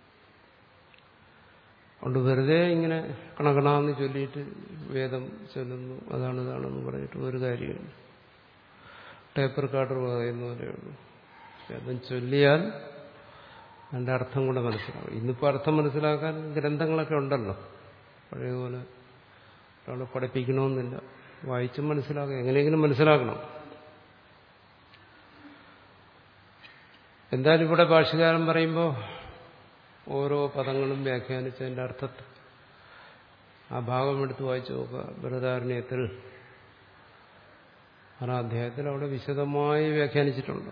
അതുകൊണ്ട് വെറുതെ ഇങ്ങനെ കണകണാന്ന് ചൊല്ലിയിട്ട് വേദം ചൊല്ലുന്നു അതാണ് ഇതാണെന്ന് പറഞ്ഞിട്ട് ഒരു കാര്യമില്ല ടേപ്പർ കാർഡർ പറയുന്ന പോലെയുള്ളൂ വേദം ചൊല്ലിയാൽ അതിന്റെ അർത്ഥം കൂടെ മനസ്സിലാവും ഇന്നിപ്പോൾ അർത്ഥം മനസ്സിലാക്കാൻ ഗ്രന്ഥങ്ങളൊക്കെ ഉണ്ടല്ലോ പഴയതുപോലെ ഒരാളെ പഠിപ്പിക്കണമെന്നില്ല വായിച്ചും മനസ്സിലാക്കുക എങ്ങനെയെങ്കിലും മനസ്സിലാക്കണം എന്തായാലും ഇവിടെ ഭാഷകാരൻ പറയുമ്പോൾ ഓരോ പദങ്ങളും വ്യാഖ്യാനിച്ചതിന്റെ അർത്ഥത്തെ ആ ഭാഗം എടുത്ത് വായിച്ചു നോക്കുക ബൃഹദാരണ്യത്തിൽ ആറാം അധ്യായത്തിൽ അവിടെ വിശദമായി വ്യാഖ്യാനിച്ചിട്ടുണ്ട്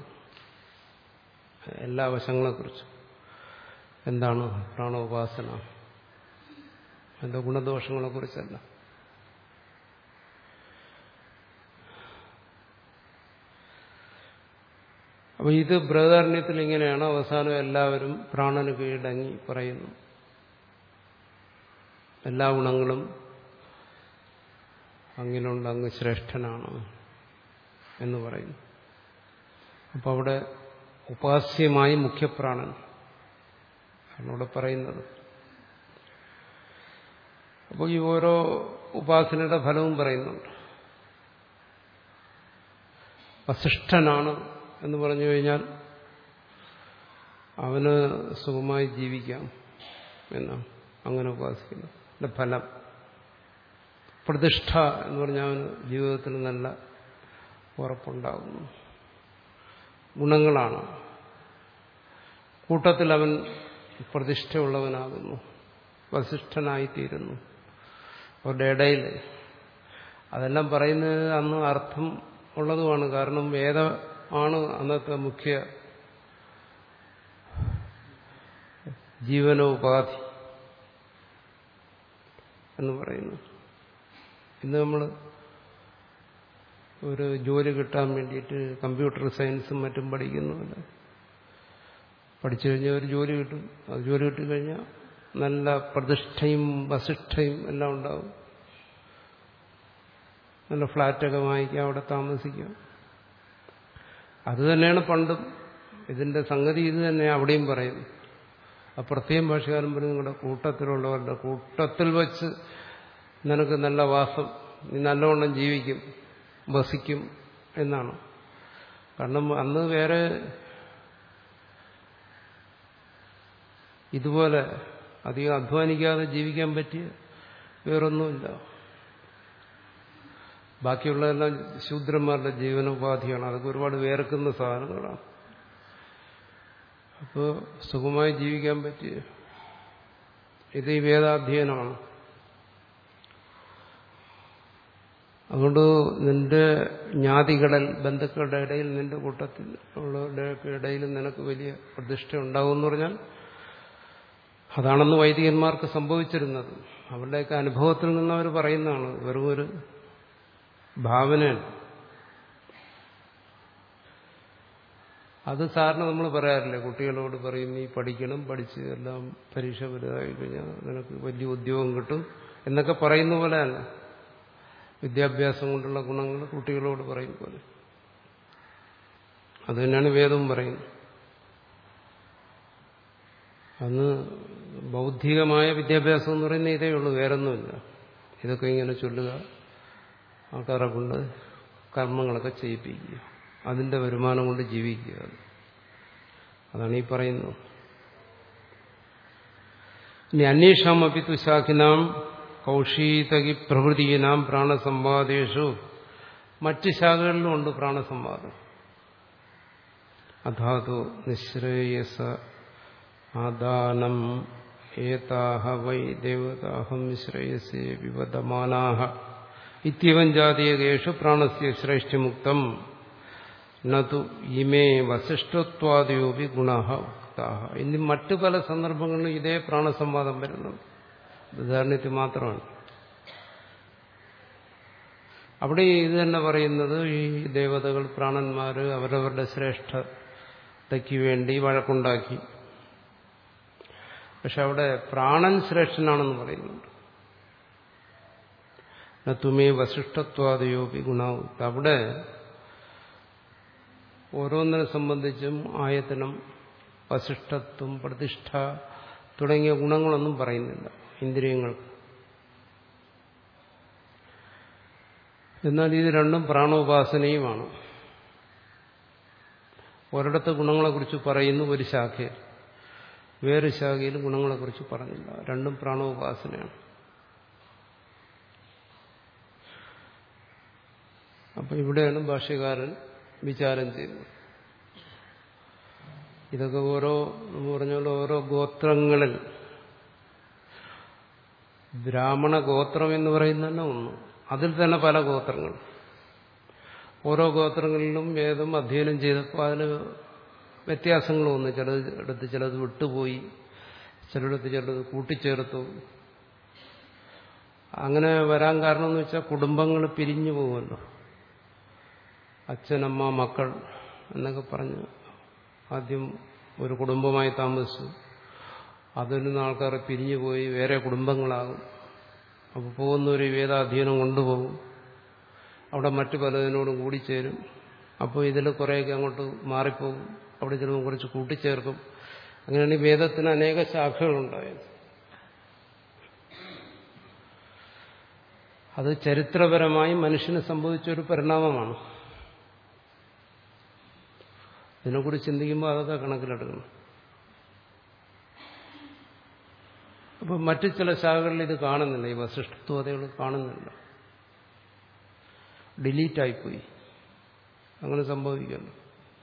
എല്ലാ വശങ്ങളെക്കുറിച്ചും എന്താണ് പ്രാണോപാസന അതിന്റെ ഗുണദോഷങ്ങളെക്കുറിച്ചല്ല അപ്പൊ ഇത് ബൃഹദാരണ്യത്തിൽ ഇങ്ങനെയാണ് അവസാനം എല്ലാവരും പ്രാണന് കീഴടങ്ങി പറയുന്നു എല്ലാ ഗുണങ്ങളും അങ്ങിലുണ്ട് അങ്ങ് ശ്രേഷ്ഠനാണ് എന്ന് പറയുന്നു അപ്പൊ അവിടെ ഉപാസ്യമായി മുഖ്യപ്രാണൻ ആണ് ഇവിടെ പറയുന്നത് അപ്പോൾ ഈ ഓരോ ഉപാസനയുടെ ഫലവും പറയുന്നുണ്ട് വസിഷ്ഠനാണ് എന്ന് പറഞ്ഞു കഴിഞ്ഞാൽ അവന് സുഖമായി ജീവിക്കാം എന്നാണ് അങ്ങനെ ഉപാസിക്കുന്നത് അതിന്റെ ഫലം പ്രതിഷ്ഠ എന്ന് പറഞ്ഞാൽ അവന് ജീവിതത്തിൽ നല്ല ഉറപ്പുണ്ടാകുന്നു ഗുണങ്ങളാണ് കൂട്ടത്തിൽ അവൻ പ്രതിഷ്ഠയുള്ളവനാകുന്നു വസിഷ്ഠനായിത്തീരുന്നു അവരുടെ ഇടയിൽ അതെല്ലാം പറയുന്നത് അന്ന് അർത്ഥം ഉള്ളതുമാണ് കാരണം വേദ ആണ് അന്നത്തെ മുഖ്യ ജീവനോപാധി എന്ന് പറയുന്നു ഇന്ന് നമ്മൾ ഒരു ജോലി കിട്ടാൻ വേണ്ടിയിട്ട് കമ്പ്യൂട്ടർ സയൻസും മറ്റും പഠിക്കുന്നുണ്ട് പഠിച്ചു കഴിഞ്ഞാൽ ഒരു ജോലി കിട്ടും അത് ജോലി കിട്ടിക്കഴിഞ്ഞാൽ നല്ല പ്രതിഷ്ഠയും വസിഷ്ഠയും എല്ലാം ഉണ്ടാവും നല്ല ഫ്ലാറ്റൊക്കെ വാങ്ങിക്കാം അവിടെ താമസിക്കാം അത് തന്നെയാണ് പണ്ടും ഇതിന്റെ സംഗതി ഇത് തന്നെ അവിടെയും പറയുന്നു ആ പ്രത്യേകം ഭാഷകാരൻ പറയും നിങ്ങളുടെ കൂട്ടത്തിലുള്ളവരുടെ കൂട്ടത്തിൽ വച്ച് നിനക്ക് നല്ല വാസം നീ നല്ലവണ്ണം ജീവിക്കും വസിക്കും എന്നാണ് കാരണം അന്ന് വേറെ ഇതുപോലെ അധികം അധ്വാനിക്കാതെ ജീവിക്കാൻ പറ്റിയ വേറൊന്നുമില്ല ബാക്കിയുള്ളതെല്ലാം ശൂദ്രന്മാരുടെ ജീവനോപാധിയാണ് അതൊക്കെ ഒരുപാട് വേർക്കുന്ന സാധനങ്ങളാണ് അപ്പോൾ സുഖമായി ജീവിക്കാൻ പറ്റിയ ഇത് ഈ വേദാധ്യയനമാണ് അതുകൊണ്ട് നിന്റെ ജ്ഞാതികളിൽ ബന്ധുക്കളുടെ ഇടയിൽ നിന്റെ കൂട്ടത്തിൽ ഉള്ളവരുടെ ഇടയിൽ നിനക്ക് വലിയ പ്രതിഷ്ഠ ഉണ്ടാവും എന്ന് പറഞ്ഞാൽ അതാണെന്ന് വൈദികന്മാർക്ക് സംഭവിച്ചിരുന്നത് അവരുടെയൊക്കെ അനുഭവത്തിൽ നിന്ന് അവർ പറയുന്നതാണ് വെറും ഒരു ഭാവനയാണ് അത് സാറിന് നമ്മൾ പറയാറില്ലേ കുട്ടികളോട് പറയും നീ പഠിക്കണം പഠിച്ച് എല്ലാം പരീക്ഷ വലുതായി കഴിഞ്ഞാൽ നിനക്ക് വലിയ ഉദ്യോഗം കിട്ടും എന്നൊക്കെ പറയുന്ന പോലെയല്ല വിദ്യാഭ്യാസം കൊണ്ടുള്ള ഗുണങ്ങൾ കുട്ടികളോട് പറയും പോലെ അത് തന്നെയാണ് വേദവും പറയുന്നത് അന്ന് ബൗദ്ധികമായ വിദ്യാഭ്യാസം എന്ന് പറയുന്ന ഇതേ ഉള്ളൂ വേറൊന്നുമില്ല ഇതൊക്കെ ഇങ്ങനെ ചൊല്ലുക ആൾക്കാരെ കൊണ്ട് കർമ്മങ്ങളൊക്കെ ചെയ്യിപ്പിക്കുക അതിന്റെ വരുമാനം കൊണ്ട് ജീവിക്കുക അതാണ് ഈ പറയുന്നത് ഇനി അന്വേഷാമപി തുശാഖിനാം കൗഷീതകി പ്രഭൃതിയിനാം പ്രാണസംവാദേഷു മറ്റ് ശാഖകളിലും ഉണ്ട് പ്രാണസംവാദം അധാതു നിശ്രേയസ ആദാനം ഏതാഹ വൈ ദേവതാഹം ശ്രേയസേ വിവദമാനാഹ ഇത്യവം ജാതീയകേഷു പ്രാണസ്യ ശ്രേഷ്ഠമുക്തം നതു ഇമേ വസിഷ്ഠത്വാദിയോപി ഗുണ ഉക്താഹ ഇനി മറ്റു പല സന്ദർഭങ്ങളിലും ഇതേ പ്രാണസംവാദം വരുന്നുണ്ട് ഉദാഹരണത്തിൽ മാത്രമാണ് അവിടെ ഇത് തന്നെ പറയുന്നത് ഈ ദേവതകൾ പ്രാണന്മാര് അവരവരുടെ ശ്രേഷ്ഠതയ്ക്ക് വേണ്ടി വഴക്കുണ്ടാക്കി പക്ഷെ അവിടെ പ്രാണൻ ശ്രേഷ്ഠനാണെന്ന് പറയുന്നുണ്ട് തുമേ വസിഷ്ഠത്വാദിയോപി ഗുണാവും അവിടെ ഓരോന്നിനെ സംബന്ധിച്ചും ആയതനം വസിഷ്ഠത്വം പ്രതിഷ്ഠ തുടങ്ങിയ ഗുണങ്ങളൊന്നും പറയുന്നില്ല ഇന്ദ്രിയങ്ങൾക്ക് എന്നാൽ ഇത് രണ്ടും പ്രാണോപാസനയുമാണ് ഒരിടത്ത് ഗുണങ്ങളെക്കുറിച്ച് പറയുന്നു ഒരു ശാഖയിൽ വേറെ ശാഖയിൽ ഗുണങ്ങളെക്കുറിച്ച് പറഞ്ഞില്ല രണ്ടും പ്രാണോപാസനയാണ് അപ്പം ഇവിടെയാണ് ഭാഷ്യകാരൻ വിചാരം ചെയ്യുന്നത് ഇതൊക്കെ ഓരോ എന്ന് പറഞ്ഞാൽ ഓരോ ഗോത്രങ്ങളിൽ ബ്രാഹ്മണ ഗോത്രം എന്ന് പറയുന്ന തന്നെ ഒന്ന് അതിൽ തന്നെ പല ഗോത്രങ്ങൾ ഓരോ ഗോത്രങ്ങളിലും വേദം അധ്യയനം ചെയ്തപ്പോൾ അതിന് വ്യത്യാസങ്ങൾ വന്നു ചിലയിടത്ത് ചിലത് വിട്ടുപോയി ചിലയിടത്ത് ചിലത് കൂട്ടിച്ചേർത്തു അങ്ങനെ വരാൻ കാരണം എന്ന് വെച്ചാൽ കുടുംബങ്ങൾ പിരിഞ്ഞു പോകുമല്ലോ അച്ഛനമ്മ മക്കൾ എന്നൊക്കെ പറഞ്ഞ് ആദ്യം ഒരു കുടുംബമായി താമസിച്ചു അതിൽ നിന്ന് ആൾക്കാർ പിരിഞ്ഞു പോയി വേറെ കുടുംബങ്ങളാകും അപ്പോൾ പോകുന്നവർ വേദാധ്യയനം കൊണ്ടുപോകും അവിടെ മറ്റു പലതിനോടും കൂടിച്ചേരും അപ്പോൾ ഇതിൽ കുറേയൊക്കെ അങ്ങോട്ട് മാറിപ്പോകും അവിടെ ചിലപ്പോൾ കുറച്ച് കൂട്ടിച്ചേർക്കും അങ്ങനെയാണ് ഈ വേദത്തിന് അനേക ശാഖകളുണ്ടായത് അത് ചരിത്രപരമായി മനുഷ്യന് സംഭവിച്ച ഒരു പരിണാമമാണ് ഇതിനെക്കുറിച്ച് ചിന്തിക്കുമ്പോൾ അതൊക്കെ കണക്കിലെടുക്കണം അപ്പം മറ്റു ചില ശാഖകളിൽ ഇത് കാണുന്നില്ല ഈ വസിഷ്ഠത്വതകൾ കാണുന്നില്ല ഡിലീറ്റായിപ്പോയി അങ്ങനെ സംഭവിക്കുന്നു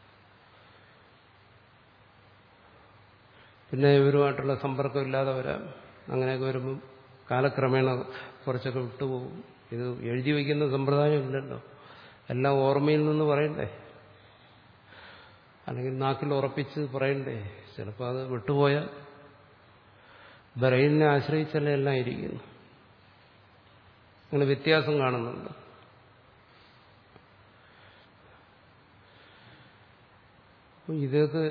പിന്നെ ഇവരുമായിട്ടുള്ള സമ്പർക്കം ഇല്ലാതെ വരാം അങ്ങനെയൊക്കെ വരുമ്പം കാലക്രമേണ കുറച്ചൊക്കെ വിട്ടുപോകും ഇത് എഴുതി വയ്ക്കുന്ന സമ്പ്രദായം ഇല്ലല്ലോ എല്ലാം ഓർമ്മയിൽ നിന്ന് പറയണ്ടേ അല്ലെങ്കിൽ നാക്കിൽ ഉറപ്പിച്ച് പറയണ്ടേ ചിലപ്പോൾ അത് വിട്ടുപോയാൽ ബ്രെയിനിനെ ആശ്രയിച്ചല്ലേ എല്ലാം ഇരിക്കുന്നു അങ്ങനെ വ്യത്യാസം കാണുന്നുണ്ട് ഇതൊക്കെ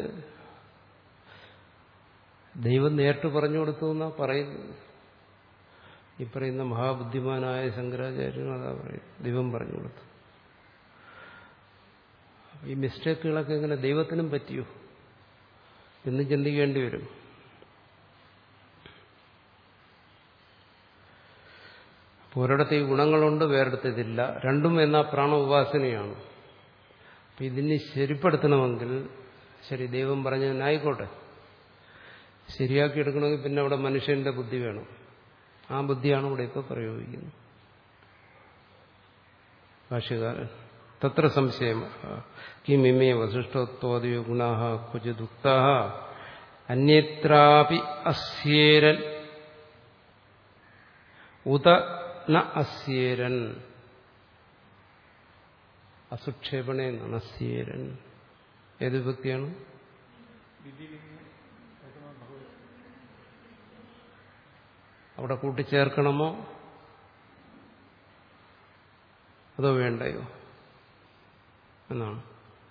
ദൈവം നേരിട്ട് പറഞ്ഞു കൊടുത്തു എന്നാ പറയുന്നത് ഈ പറയുന്ന മഹാബുദ്ധിമാനായ ശങ്കരാചാര്യനും അതാ പറയും ദൈവം പറഞ്ഞു കൊടുത്തു ഈ മിസ്റ്റേക്കുകളൊക്കെ എങ്ങനെ ദൈവത്തിനും പറ്റിയോ എന്ന് ചിന്തിക്കേണ്ടി വരും ഒരിടത്ത് ഈ ഗുണങ്ങളുണ്ട് വേറിടത്ത് ഇതില്ല രണ്ടും എന്ന പ്രാണ ഉപാസനയാണ് അപ്പൊ ഇതിനെ ശരിപ്പെടുത്തണമെങ്കിൽ ശരി ദൈവം പറഞ്ഞതിനായിക്കോട്ടെ ശരിയാക്കി എടുക്കണമെങ്കിൽ പിന്നെ അവിടെ മനുഷ്യന്റെ ബുദ്ധി വേണം ആ ബുദ്ധിയാണ് ഇവിടെ ഇപ്പോൾ പ്രയോഗിക്കുന്നത് ഭാഷ്യകാരൻ തത്ര സംശയം കിമിമേ വസിഷ്ഠത്വാദിയോ ഗുണാ ക്വചിദുക്ത അന്യത്രാപി അസ്യേരൻ ഉത ന അസ്യേരൻ അസുക്ഷേപണേ നസ്യേരൻ ഏത് വ്യക്തിയാണ് അവിടെ കൂട്ടിച്ചേർക്കണമോ അതോ വേണ്ടയോ എന്നാണ്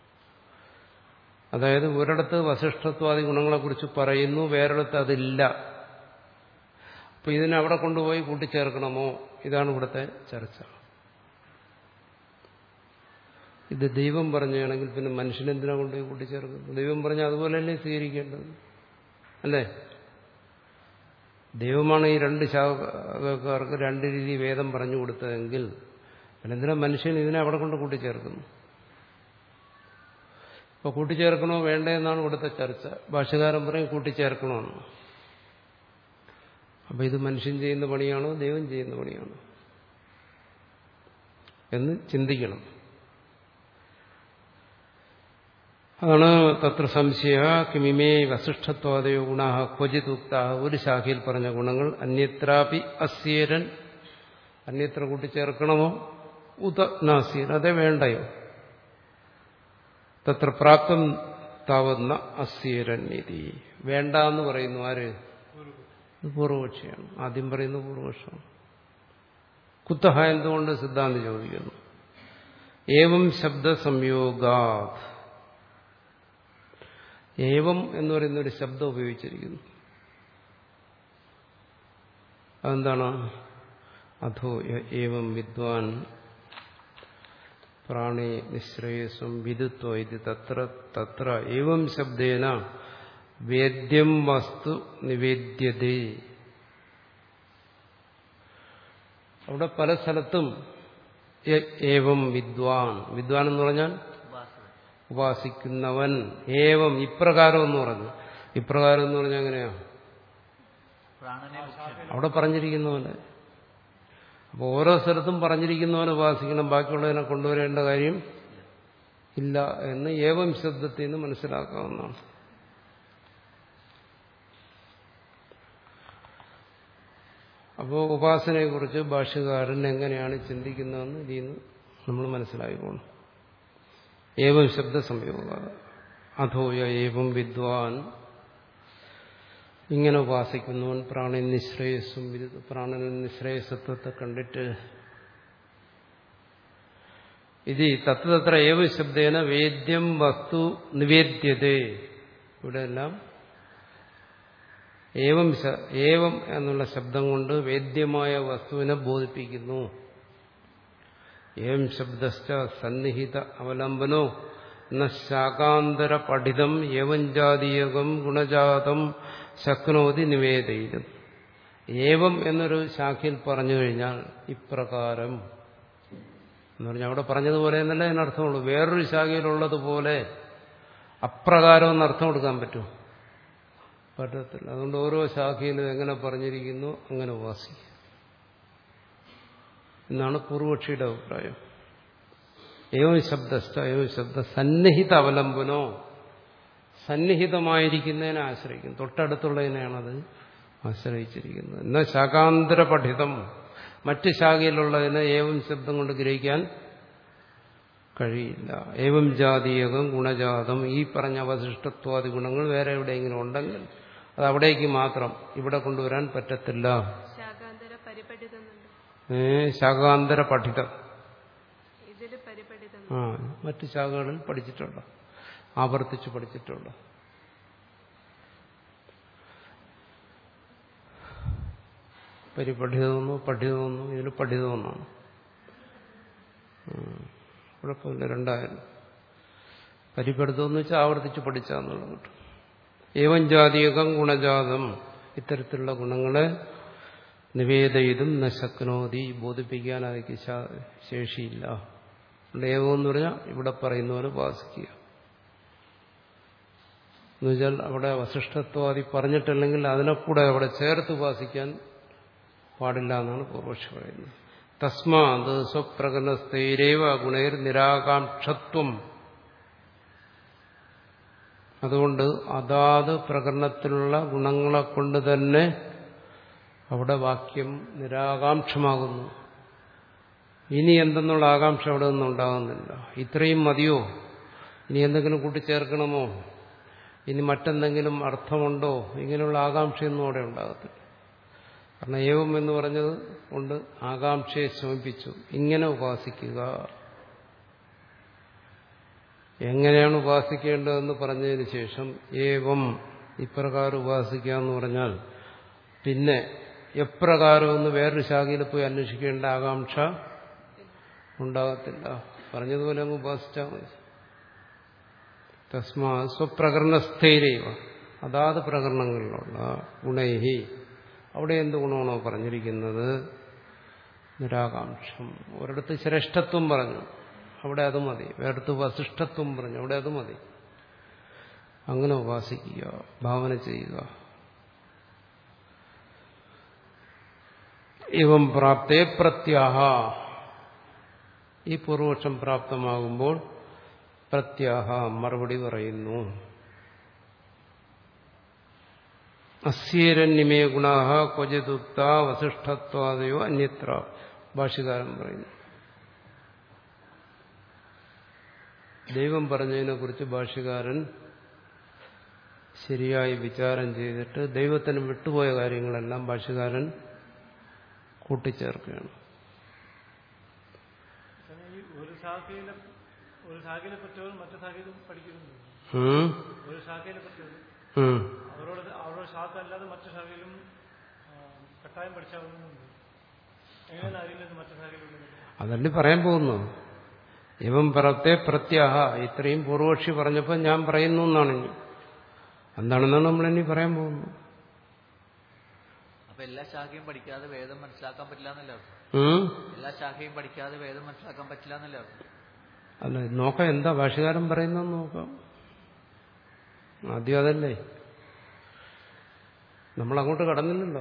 അതായത് ഒരിടത്ത് വസിഷ്ഠത്വാദി ഗുണങ്ങളെക്കുറിച്ച് പറയുന്നു വേറൊരിടത്ത് അതില്ല അപ്പൊ ഇതിനെ അവിടെ കൊണ്ടുപോയി കൂട്ടിച്ചേർക്കണമോ ഇതാണ് ഇവിടുത്തെ ചർച്ച ഇത് ദൈവം പറഞ്ഞാണെങ്കിൽ പിന്നെ മനുഷ്യനെന്തിനാ കൊണ്ടുപോയി കൂട്ടിച്ചേർക്കുന്നത് ദൈവം പറഞ്ഞാൽ അതുപോലെയല്ലേ സ്വീകരിക്കേണ്ടത് അല്ലേ ദൈവമാണ് ഈ രണ്ട് ശാഖക്കാർക്ക് രണ്ട് രീതി വേദം പറഞ്ഞു കൊടുത്തതെങ്കിൽ പിന്നെന്തിനാ മനുഷ്യൻ ഇതിനെ അവിടെ കൊണ്ട് കൂട്ടിച്ചേർക്കുന്നു ഇപ്പൊ കൂട്ടിച്ചേർക്കണോ വേണ്ടേ എന്നാണ് ഇവിടുത്തെ ചർച്ച ഭാഷകാരൻ പറയും കൂട്ടിച്ചേർക്കണമെന്ന് അപ്പൊ ഇത് മനുഷ്യൻ ചെയ്യുന്ന പണിയാണോ ദൈവം ചെയ്യുന്ന പണിയാണോ എന്ന് ചിന്തിക്കണം അതാണ് തത്ര സംശയ കിമിമേ വസിഷ്ഠത്വാദയോ ഗുണ ക്വചിത് ഉക്ത ഒരു ശാഖയിൽ പറഞ്ഞ ഗുണങ്ങൾ അന്യത്രാപി അസ്യേരൻ അന്യത്ര കൂട്ടിച്ചേർക്കണമോ ഉത നാസീർ അതേ വേണ്ടയോ തത്ര പ്രാപ്തം താവുന്ന അസ്യേരൻ ഇതി വേണ്ട എന്ന് പറയുന്നു ആര് ഇത് പൂർവപക്ഷിയാണ് ആദ്യം പറയുന്നത് പൂർവപക്ഷമാണ് കുത്തഹ എന്തുകൊണ്ട് സിദ്ധാന്തി ചോദിക്കുന്നു ഏവം ശബ്ദ സംയോഗാത് ഏവം എന്ന് പറയുന്ന ഒരു ശബ്ദം ഉപയോഗിച്ചിരിക്കുന്നു അതെന്താണ് അധോ ഏവം വിദ്വാൻ പ്രാണി നിശ്രേയസ്വം വിദുത്വ ഇത് തത്ര തത്ര ഏവം ശബ്ദേന വേദ്യം വസ്തു നിവേദ്യതേ അവിടെ പല സ്ഥലത്തും ഏവം വിദ്വാൻ വിദ്വാൻ എന്ന് പറഞ്ഞാൽ ഉപാസന ഉപാസിക്കുന്നവൻ ഏവം ഇപ്രകാരം എന്ന് പറഞ്ഞു ഇപ്രകാരം എന്ന് പറഞ്ഞാൽ എങ്ങനെയാ പ്രാണനെ മുഖ്യം അവിടെ പറഞ്ഞിരിക്കുന്നവന് അപ്പോൾ ഓരോ സ്ഥലത്തും പറഞ്ഞിരിക്കുന്നവനെ ഉപാസിക്കണം ബാക്കിയുള്ളതിനെ കൊണ്ടുവരേണ്ട കാര്യം ഇല്ല എന്ന് ഏവം ശബ്ദത്തിൽ നിന്ന് മനസ്സിലാക്കാവുന്നതാണ് അപ്പോൾ ഉപാസനയെക്കുറിച്ച് ഭാഷ്യകാരൻ എങ്ങനെയാണ് ചിന്തിക്കുന്നതെന്ന് ഇതിൽ നിന്ന് നമ്മൾ മനസ്സിലായിക്കോണം ഏവം ശബ്ദ സംയോഗ അധോയ ഏവം വിദ്വാൻ ഇങ്ങനെ ഉപാസിക്കുന്നവൻ പ്രാണൻ നിശ്രേയസ്സും വിരുദ്ധ പ്രാണനിൽ നിശ്രേയസത്വത്തെ കണ്ടിട്ട് ഇത് തത്ര ഏവ ശബ്ദേന വേദ്യം വസ്തു നിവേദ്യതേ ഇവിടെ എല്ലാം ഏവം ശ- ഏവം എന്നുള്ള ശബ്ദം കൊണ്ട് വേദ്യമായ വസ്തുവിനെ ബോധിപ്പിക്കുന്നു ഏവം ശബ്ദശ്ച സന്നിഹിത അവലംബനോ ന ശാകാന്തര പഠിതം ഏവം ജാതീയകം ഗുണജാതം ശക്നോതി നിവേദയിലും ഏവം എന്നൊരു ശാഖയിൽ പറഞ്ഞു കഴിഞ്ഞാൽ ഇപ്രകാരം എന്ന് പറഞ്ഞാൽ അവിടെ പറഞ്ഞതുപോലെ എന്നല്ല അതിനർത്ഥമുള്ളൂ വേറൊരു ശാഖയിലുള്ളതുപോലെ അപ്രകാരം എന്ന് അർത്ഥം കൊടുക്കാൻ പറ്റും പറ്റത്തില്ല അതുകൊണ്ട് ഓരോ ശാഖയിലും എങ്ങനെ പറഞ്ഞിരിക്കുന്നു അങ്ങനെ ഉപാസിക്കും എന്നാണ് പൂർവക്ഷിയുടെ അഭിപ്രായം ഏവം ശബ്ദസ്ഥ ഏവം ശബ്ദ സന്നിഹിത അവലംബനോ സന്നിഹിതമായിരിക്കുന്നതിനെ ആശ്രയിക്കും തൊട്ടടുത്തുള്ളതിനെയാണത് ആശ്രയിച്ചിരിക്കുന്നത് എന്നാൽ ശാഖാന്തര പഠിതം മറ്റ് ശാഖയിലുള്ളതിനെ ഏവം ശബ്ദം കൊണ്ട് ഗ്രഹിക്കാൻ കഴിയില്ല ഏവം ജാതീയകം ഗുണജാതം ഈ പറഞ്ഞ അവശിഷ്ടത്വാദി ഗുണങ്ങൾ വേറെ എവിടെയെങ്കിലും ഉണ്ടെങ്കിൽ അത് അവിടേക്ക് മാത്രം ഇവിടെ കൊണ്ടുവരാൻ പറ്റത്തില്ല ശാകാന്തര പരിപഠിതന്നുണ്ട് ഏ ശാഖാന്തര പഠിതം ഇതില് പരിപഠിതം ആ മറ്റ് ശാഖകളിൽ പഠിച്ചിട്ടുണ്ട് ആവർത്തിച്ച് പഠിച്ചിട്ടുണ്ട് പരിപഠിതമെന്നോ പഠിതമെന്നോ ഇതിന് പഠിതമെന്നാണ് ഉം. കുഴപ്പമില്ല രണ്ടായാലും പരിപഠിതമെന്ന് വെച്ചാൽ ആവർത്തിച്ച് പഠിച്ചാന്നുള്ളത് കിട്ടും ഏവം ജാതീയകം ഗുണജാതം ഇത്തരത്തിലുള്ള ഗുണങ്ങളെ നിവേദയിതും നശക്നോതി ബോധിപ്പിക്കാൻ അതിക്ക് ശാ- ശേഷിയില്ല അതുകൊണ്ട് ഏവം എന്ന് പറഞ്ഞാൽ ഇവിടെ പറയുന്ന പോലെ ഉപാസിക്കുക എന്നുവെച്ചാൽ അവിടെ വസിഷ്ഠത്വാദി പറഞ്ഞിട്ടില്ലെങ്കിൽ അതിനെ കൂടെ അവിടെ ചേർത്ത് ഉപാസിക്കാൻ പാടില്ല എന്നാണ് പൂർവക്ഷി പറയുന്നത് തസ്മാത് സ്വപ്രകരണസ്ഥൈരേവ ഗുണേർ നിരാകാംക്ഷത്വം അതുകൊണ്ട് അതാത് പ്രകരണത്തിലുള്ള ഗുണങ്ങളെ കൊണ്ട് തന്നെ അവിടെ വാക്യം നിരാകാംക്ഷമാകുന്നു ഇനി എന്തെന്നുള്ള ആകാംക്ഷ അവിടെ നിന്നും ഉണ്ടാകുന്നില്ല ഇത്രയും മതിയോ ഇനി എന്തെങ്കിലും കൂട്ടിച്ചേർക്കണമോ ഇനി മറ്റെന്തെങ്കിലും അർത്ഥമുണ്ടോ ഇങ്ങനെയുള്ള ആകാംക്ഷയൊന്നും അവിടെ ഉണ്ടാകത്തില്ല കാരണം ഏവം എന്ന് പറഞ്ഞത് കൊണ്ട് ആകാംക്ഷയെ ശമിപ്പിച്ചു ഇങ്ങനെ ഉപാസിക്കുക എങ്ങനെയാണ് ഉപാസിക്കേണ്ടതെന്ന് പറഞ്ഞതിന് ശേഷം ഏവം ഇപ്രകാരം ഉപാസിക്കുക എന്ന് പറഞ്ഞാൽ പിന്നെ എപ്രകാരം എന്ന് വേറൊരു ശാഖയിൽ പോയി അന്വേഷിക്കേണ്ട ആകാംക്ഷ ഉണ്ടാകത്തില്ല പറഞ്ഞതുപോലെ അങ്ങ് ഉപാസിച്ചാൽ മതി തസ്മാ സ്വപ്രകരണസ്ഥൈരൈവ അതാത് പ്രകരണങ്ങളിലുള്ള ഗുണൈഹി അവിടെ എന്ത് ഗുണമാണോ പറഞ്ഞിരിക്കുന്നത് നിരാകാംക്ഷം ഒരിടത്ത് ശ്രേഷ്ഠത്വം പറഞ്ഞു അവിടെ അത് മതി വേറെടുത്ത് വസിഷ്ഠത്വം പറഞ്ഞു അവിടെ അത് മതി അങ്ങനെ ഉപാസിക്കുക ഭാവന ചെയ്യുക ഇവം പ്രാപ്തേ പ്രത്യാഹ ഈ പൂർവപക്ഷം പ്രാപ്തമാകുമ്പോൾ പ്രത്യാഹ മറുപടി പറയുന്നു അസ്യേരന്യമേ ഗുണാഹ ക്വചിതുക്ത വസിഷ്ഠത്വാദയോ അന്യത്ര ഭാഷകാരൻ പറയുന്നു ദൈവം പറഞ്ഞതിനെ കുറിച്ച് ഭാഷ്യകാരൻ ശരിയായി വിചാരം ചെയ്തിട്ട് ദൈവത്തിന് വിട്ടുപോയ കാര്യങ്ങളെല്ലാം ഭാഷ്യകാരൻ കൂട്ടിച്ചേർക്കുകയാണ് ഈ ഒരു ശാഖയിലെ ഒരു ശാഖയിലെ പറ്റവർ മറ്റു ശാഖയിലും പഠിക്കുന്നുണ്ട് ഉം? ഒരു ശാഖയിലെ പറ്റവർ ഉം. അവരോട് അവരുടെ ശാഖ അല്ലാതെ മറ്റു ശാഖയിലും ആ, കട്ടായം പഠിച്ചാവുന്നുണ്ട് എങ്ങനെയാണ് അറിയുന്നത് മറ്റു ശാഖയിലുള്ളത് അതല്ലേ പറയാൻ പോകുന്നു ഇവൻ പുറത്തെ പ്രത്യാഹ ഇത്രയും പൂർവക്ഷി പറഞ്ഞപ്പോൾ ഞാൻ പറയുന്നു എന്നാണ് ഇനി എന്താണെന്നാണ് നമ്മൾ ഇനി പറയാൻ പോകുന്നത് അപ്പൊ എല്ലാ ശാഖയും പഠിക്കാതെ വേദം മനസ്സിലാക്കാൻ പറ്റില്ല എന്നല്ലേ അർത്ഥം ഉം? എല്ലാ ശാഖയും പഠിക്കാതെ വേദം മനസ്സിലാക്കാൻ പറ്റില്ല എന്നല്ലേ അർത്ഥം അല്ല നോക്കാം എന്താ ഭാഷകാരൻ പറയുന്നത് നോക്കാം ആദ്യം അതല്ലേ നമ്മൾ അങ്ങോട്ട് കടന്നില്ലല്ലോ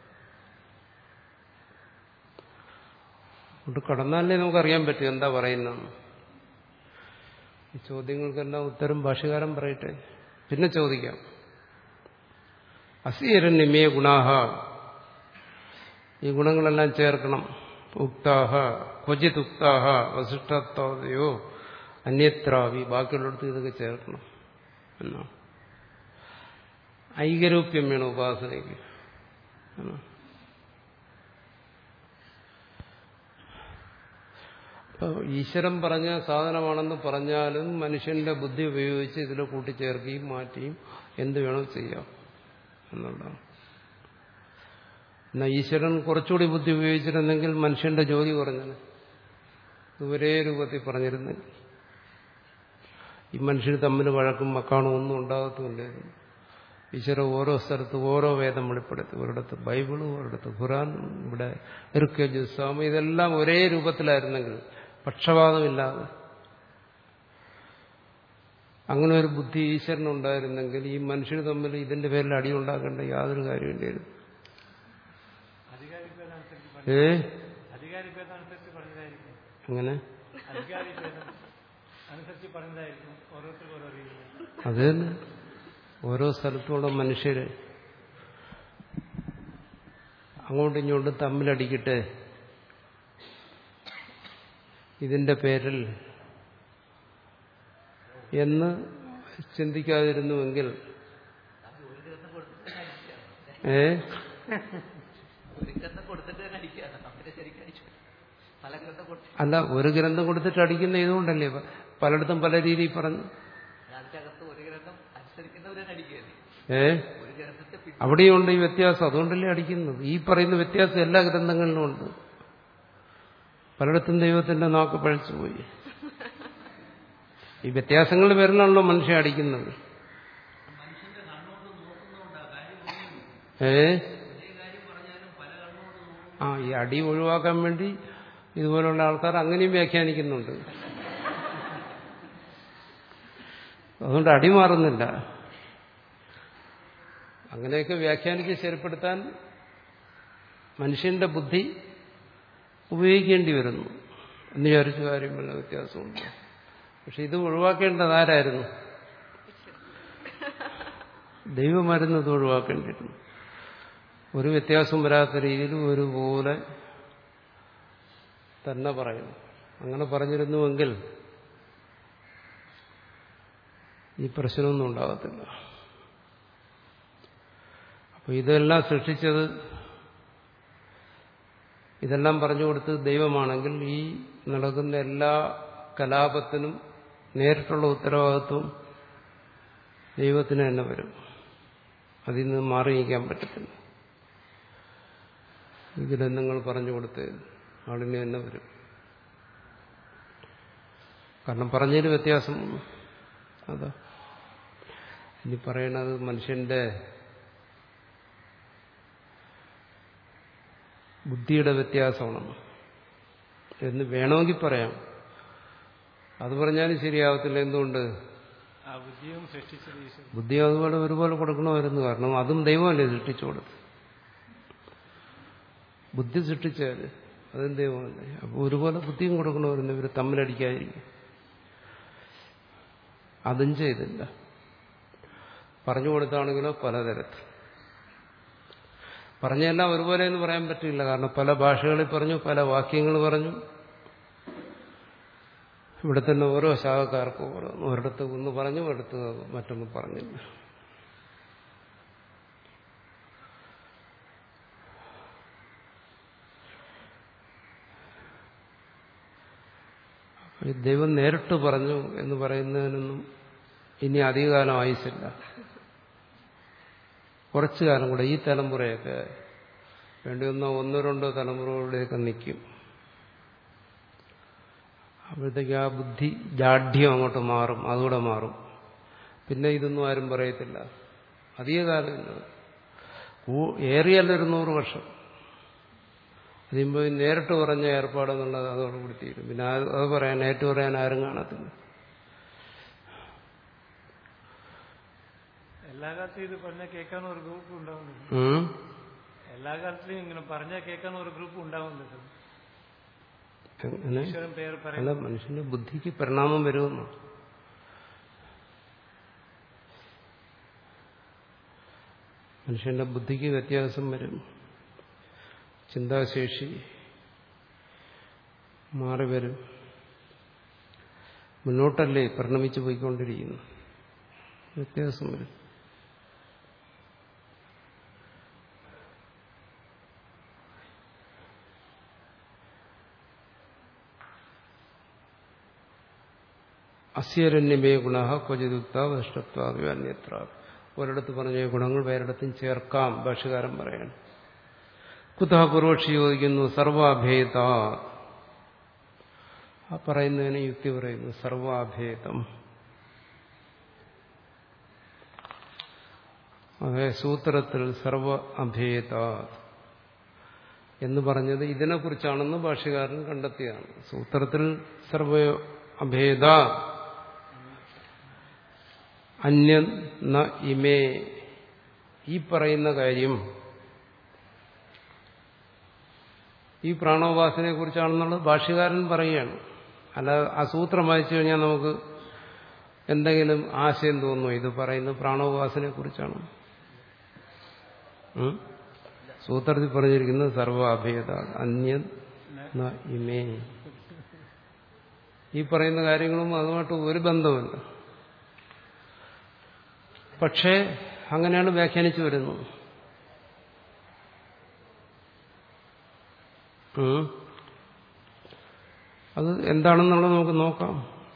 അങ്ങോട്ട് കടന്നാലേ നമുക്കറിയാൻ പറ്റും എന്താ പറയുന്നതെന്ന് ഈ ചോദ്യങ്ങൾക്കെല്ലാം ഉത്തരം ഭാഷകാരൻ പറയട്ടെ പിന്നെ ചോദിക്കാം അസീരന്യമേ ഗുണാഹ ഈ ഗുണങ്ങളെല്ലാം ചേർക്കണം ഉക്താഹ ക്വചിത് ഉക്താഹ വസിഷ്ഠത്വതയോ അന്യത്രാവി ബാക്കിയുള്ളിടത്ത് ഇതൊക്കെ ചേർക്കണം എന്നാണ് ഐകരൂപ്യം വേണം ഉപാസനയ്ക്ക് എന്നാണ്. അപ്പോൾ ഈശ്വരൻ പറഞ്ഞ സാധനമാണെന്ന് പറഞ്ഞാലും മനുഷ്യന്റെ ബുദ്ധി ഉപയോഗിച്ച് ഇതിൽ കൂട്ടിച്ചേർക്കുകയും മാറ്റിയും എന്ത് വേണോ ചെയ്യാം എന്നുള്ളതാണ് എന്നാൽ ഈശ്വരൻ കുറച്ചുകൂടി ബുദ്ധി ഉപയോഗിച്ചിരുന്നെങ്കിൽ മനുഷ്യന്റെ ജോലി കുറഞ്ഞത് ഇത് ഒരേ രൂപത്തിൽ പറഞ്ഞിരുന്നെങ്കിൽ ഈ മനുഷ്യർ തമ്മിൽ വഴക്കും മക്കാണും ഒന്നും ഉണ്ടാകത്തുമില്ലായിരുന്നു ഈശ്വര ഓരോ സ്ഥലത്ത് ഓരോ വേദം വെളിപ്പെടുത്തി ഒരിടത്ത് ബൈബിളും ഒരിടത്ത് ഖുറാൻ ഇവിടെ ഇറുക്കജു സ്വാമി ഇതെല്ലാം ഒരേ രൂപത്തിലായിരുന്നെങ്കിൽ പക്ഷപാതമില്ലാതെ അങ്ങനെ ഒരു ബുദ്ധി ഈശ്വരനുണ്ടായിരുന്നെങ്കിൽ ഈ മനുഷ്യർ തമ്മിൽ ഇതിന്റെ പേരിൽ അടി ഉണ്ടാക്കേണ്ട യാതൊരു കാര്യമില്ലായിരുന്നു അധികാരി ഭേദമനുസരിച്ച് ഏ അധികാരി ഭേദമനുസരിച്ച് പറഞ്ഞതായിരിക്കും അങ്ങനെ അധികാരി ഭേദം അനുസരിച്ച് പറഞ്ഞതായിരിക്കും ഓരോരുത്തർക്കും ഓരോ രീതിയിൽ അത് തന്നെ ഓരോ സ്ഥലത്തുള്ള മനുഷ്യര് അങ്ങോട്ടും ഇങ്ങോട്ടും തമ്മിലടിക്കട്ടെ ഇതിന്റെ പേരിൽ എന്ന് ചിന്തിക്കാതിരുന്നുവെങ്കിൽ ഏ ഒരു ഗ്രന്ഥം കൊടുത്തിട്ട് തന്നെ അടിക്കുകയാണ് അവരെ ശരിക്കും അടിച്ചു പല ഗ്രന്ഥം കൊടുത്തു അല്ല ഒരു ഗ്രന്ഥം കൊടുത്തിട്ട് അടിക്കുന്ന ഇതുകൊണ്ടല്ലേ പ- പലയിടത്തും പല രീതിയിൽ പറഞ്ഞു അതിന്റെ അകത്ത് ഒരു ഗ്രന്ഥം അനുസരിക്കുന്നവരെ അടിക്കുകയാണ് ഏ ഒരു ഗ്രന്ഥത്തെ പിൻ- അവിടെയുണ്ട് ഈ വ്യത്യാസം അതുകൊണ്ടല്ലേ അടിക്കുന്നത് ഈ പറയുന്ന വ്യത്യാസം എല്ലാ ഗ്രന്ഥങ്ങളിലും ഉണ്ട് പലയിടത്തും ദൈവത്തിന്റെ നാക്ക് പഴിച്ചുപോയി ഈ വ്യത്യാസങ്ങൾ വരുന്നാണല്ലോ മനുഷ്യൻ അടിക്കുന്നത് ഏ ആ ഈ അടി ഒഴിവാക്കാൻ വേണ്ടി ഇതുപോലുള്ള ആൾക്കാർ അങ്ങനെയും വ്യാഖ്യാനിക്കുന്നുണ്ട് അതുകൊണ്ട് അടി മാറുന്നില്ല അങ്ങനെയൊക്കെ വ്യാഖ്യാനിച്ച് ശരിപ്പെടുത്താൻ മനുഷ്യന്റെ ബുദ്ധി ഉപയോഗിക്കേണ്ടി വരുന്നു എന്ന് വിചാരിച്ച കാര്യമല്ല വ്യത്യാസമുണ്ട് പക്ഷെ ഇത് ഒഴിവാക്കേണ്ടത് ആരായിരുന്നു ദൈവമായിരുന്നു ഇത് ഒഴിവാക്കേണ്ടിയിരുന്നു ഒരു വ്യത്യാസം വരാത്ത രീതിയിൽ ഒരുപോലെ തന്നെ പറയുന്നു അങ്ങനെ പറഞ്ഞിരുന്നുവെങ്കിൽ ഈ പ്രശ്നമൊന്നും ഉണ്ടാകത്തില്ല അപ്പൊ ഇതെല്ലാം സൃഷ്ടിച്ചത് ഇതെല്ലാം പറഞ്ഞു കൊടുത്ത് ദൈവമാണെങ്കിൽ ഈ നടക്കുന്ന എല്ലാ കലാപത്തിനും നേരിട്ടുള്ള ഉത്തരവാദിത്വം ദൈവത്തിന് തന്നെ വരും അതിൽ നിന്ന് മാറി നിൽക്കാൻ പറ്റത്തില്ല ഈ ഗ്രന്ഥങ്ങൾ പറഞ്ഞു കൊടുത്ത് ആളിന് തന്നെ വരും കാരണം പറഞ്ഞതിൽ വ്യത്യാസം അതാ ഇനി പറയണത് മനുഷ്യന്റെ ബുദ്ധിയുടെ വ്യത്യാസമാണ് എന്ന് വേണമെങ്കിൽ പറയാം അത് പറഞ്ഞാലും ശരിയാവത്തില്ല എന്തുകൊണ്ട് ആ ബുദ്ധിയും സൃഷ്ടിച്ചത് ഈശ്വരൻ ബുദ്ധി അതുപോലെ ഒരുപോലെ കൊടുക്കണമായിരുന്നു കാരണം അതും ദൈവമല്ലേ സൃഷ്ടിച്ചു കൊടുത്ത് ബുദ്ധി സൃഷ്ടിച്ചാൽ അതും ദൈവമല്ലേ അപ്പോൾ ഒരുപോലെ ബുദ്ധിയും കൊടുക്കണമായിരുന്നു ഇവർ തമ്മിലടിക്കാതിരിക്കും അതും ചെയ്തില്ല പറഞ്ഞു കൊടുത്താണെങ്കിലോ പലതരത്തിൽ പറഞ്ഞെല്ലാം ഒരുപോലെ എന്ന് പറയാൻ പറ്റില്ല കാരണം പല ഭാഷകളിൽ പറഞ്ഞു പല വാക്യങ്ങൾ പറഞ്ഞു ഇവിടെ തന്നെ ഓരോ ശാഖക്കാർക്കും ഓരോ ഒരിടത്ത് ഒന്ന് പറഞ്ഞു ഒരിടത്ത് മറ്റൊന്ന് പറഞ്ഞില്ല ഈ ദൈവം നേരിട്ട് പറഞ്ഞു എന്ന് പറയുന്നതിനൊന്നും ഇനി അധികകാലം ആയുസില്ല കുറച്ചു കാലം കൂടെ ഈ തലമുറയൊക്കെ വേണ്ടി വന്ന ഒന്നോ രണ്ടോ തലമുറകളുടെയൊക്കെ നിൽക്കും അപ്പോഴത്തേക്ക് ആ ബുദ്ധി ജാഡ്യം അങ്ങോട്ട് മാറും അതുകൂടെ മാറും പിന്നെ ഇതൊന്നും ആരും പറയത്തില്ല അധിക കാലമില്ല ഏറിയല്ലൊരു നൂറ് വർഷം അതിമ്പോ നേരിട്ട് പറഞ്ഞ ഏർപ്പാടെന്നുള്ളത് അതോടുകൂടി തീരും പിന്നെ അത് അത് പറയാൻ ഏറ്റു പറയാൻ ആരും കാണത്തില്ല എല്ലാ കാലത്തും ഇത് പറഞ്ഞാൽ കേൾക്കാൻ ഒരു ഗ്രൂപ്പ് ഉണ്ടാവുന്നുണ്ട് ഉം? എല്ലാ കാലത്തിലും ഇങ്ങനെ പറഞ്ഞാൽ കേൾക്കാൻ ഒരു ഗ്രൂപ്പ് ഉണ്ടാവുന്നുണ്ട് എങ്ങനെ ഈശ്വരൻ പേര് പറയാം അല്ല മനുഷ്യന്റെ ബുദ്ധിക്ക് പരിണാമം വരുമെന്നോ മനുഷ്യന്റെ ബുദ്ധിക്ക് വ്യത്യാസം വരും ചിന്താശേഷി മാറി വരും മുന്നോട്ടല്ലേ പരിണമിച്ചു പോയിക്കൊണ്ടിരിക്കുന്നു വ്യത്യാസം വരും അസ്യരണ്യമേ ഗുണ ക്വചിതുക്ത വഷ്ടത്വാദിവന്യത്ര ഒരിടത്ത് പറഞ്ഞ ഗുണങ്ങൾ വേറിടത്തും ചേർക്കാം ഭാഷകാരൻ പറയാണ് കുതഹ പൂർവക്ഷി ചോദിക്കുന്നു സർവാഭേദ ആ പറയുന്നതിന് യുക്തി പറയുന്നു സർവാഭേദം അതെ സൂത്രത്തിൽ സർവ അഭേദ എന്ന് പറഞ്ഞത് ഇതിനെക്കുറിച്ചാണെന്ന് ഭാഷകാരൻ കണ്ടെത്തിയതാണ് സൂത്രത്തിൽ സർവ അഭേദ അന്യ ന ഇമേ ഈ പറയുന്ന കാര്യം ഈ പ്രാണോപാസനയെ കുറിച്ചാണെന്നുള്ളത് ഭാഷ്യകാരൻ പറയുകയാണ് അല്ല ആ സൂത്രം വായിച്ചു കഴിഞ്ഞാൽ നമുക്ക് എന്തെങ്കിലും ആശയം തോന്നുമോ ഇത് പറയുന്നത് പ്രാണോപാസനയെ കുറിച്ചാണ് സൂത്രത്തിൽ പറഞ്ഞിരിക്കുന്നത് സർവ അഭേദ അന്യ ന ഇമേ ഈ പറയുന്ന കാര്യങ്ങളും അതുമായിട്ട് ഒരു ബന്ധമില്ല പക്ഷേ അങ്ങനെയാണ് വ്യാഖ്യാനിച്ചു വരുന്നത് ഉം. അത് എന്താണെന്നുള്ളത് നമുക്ക് നോക്കാം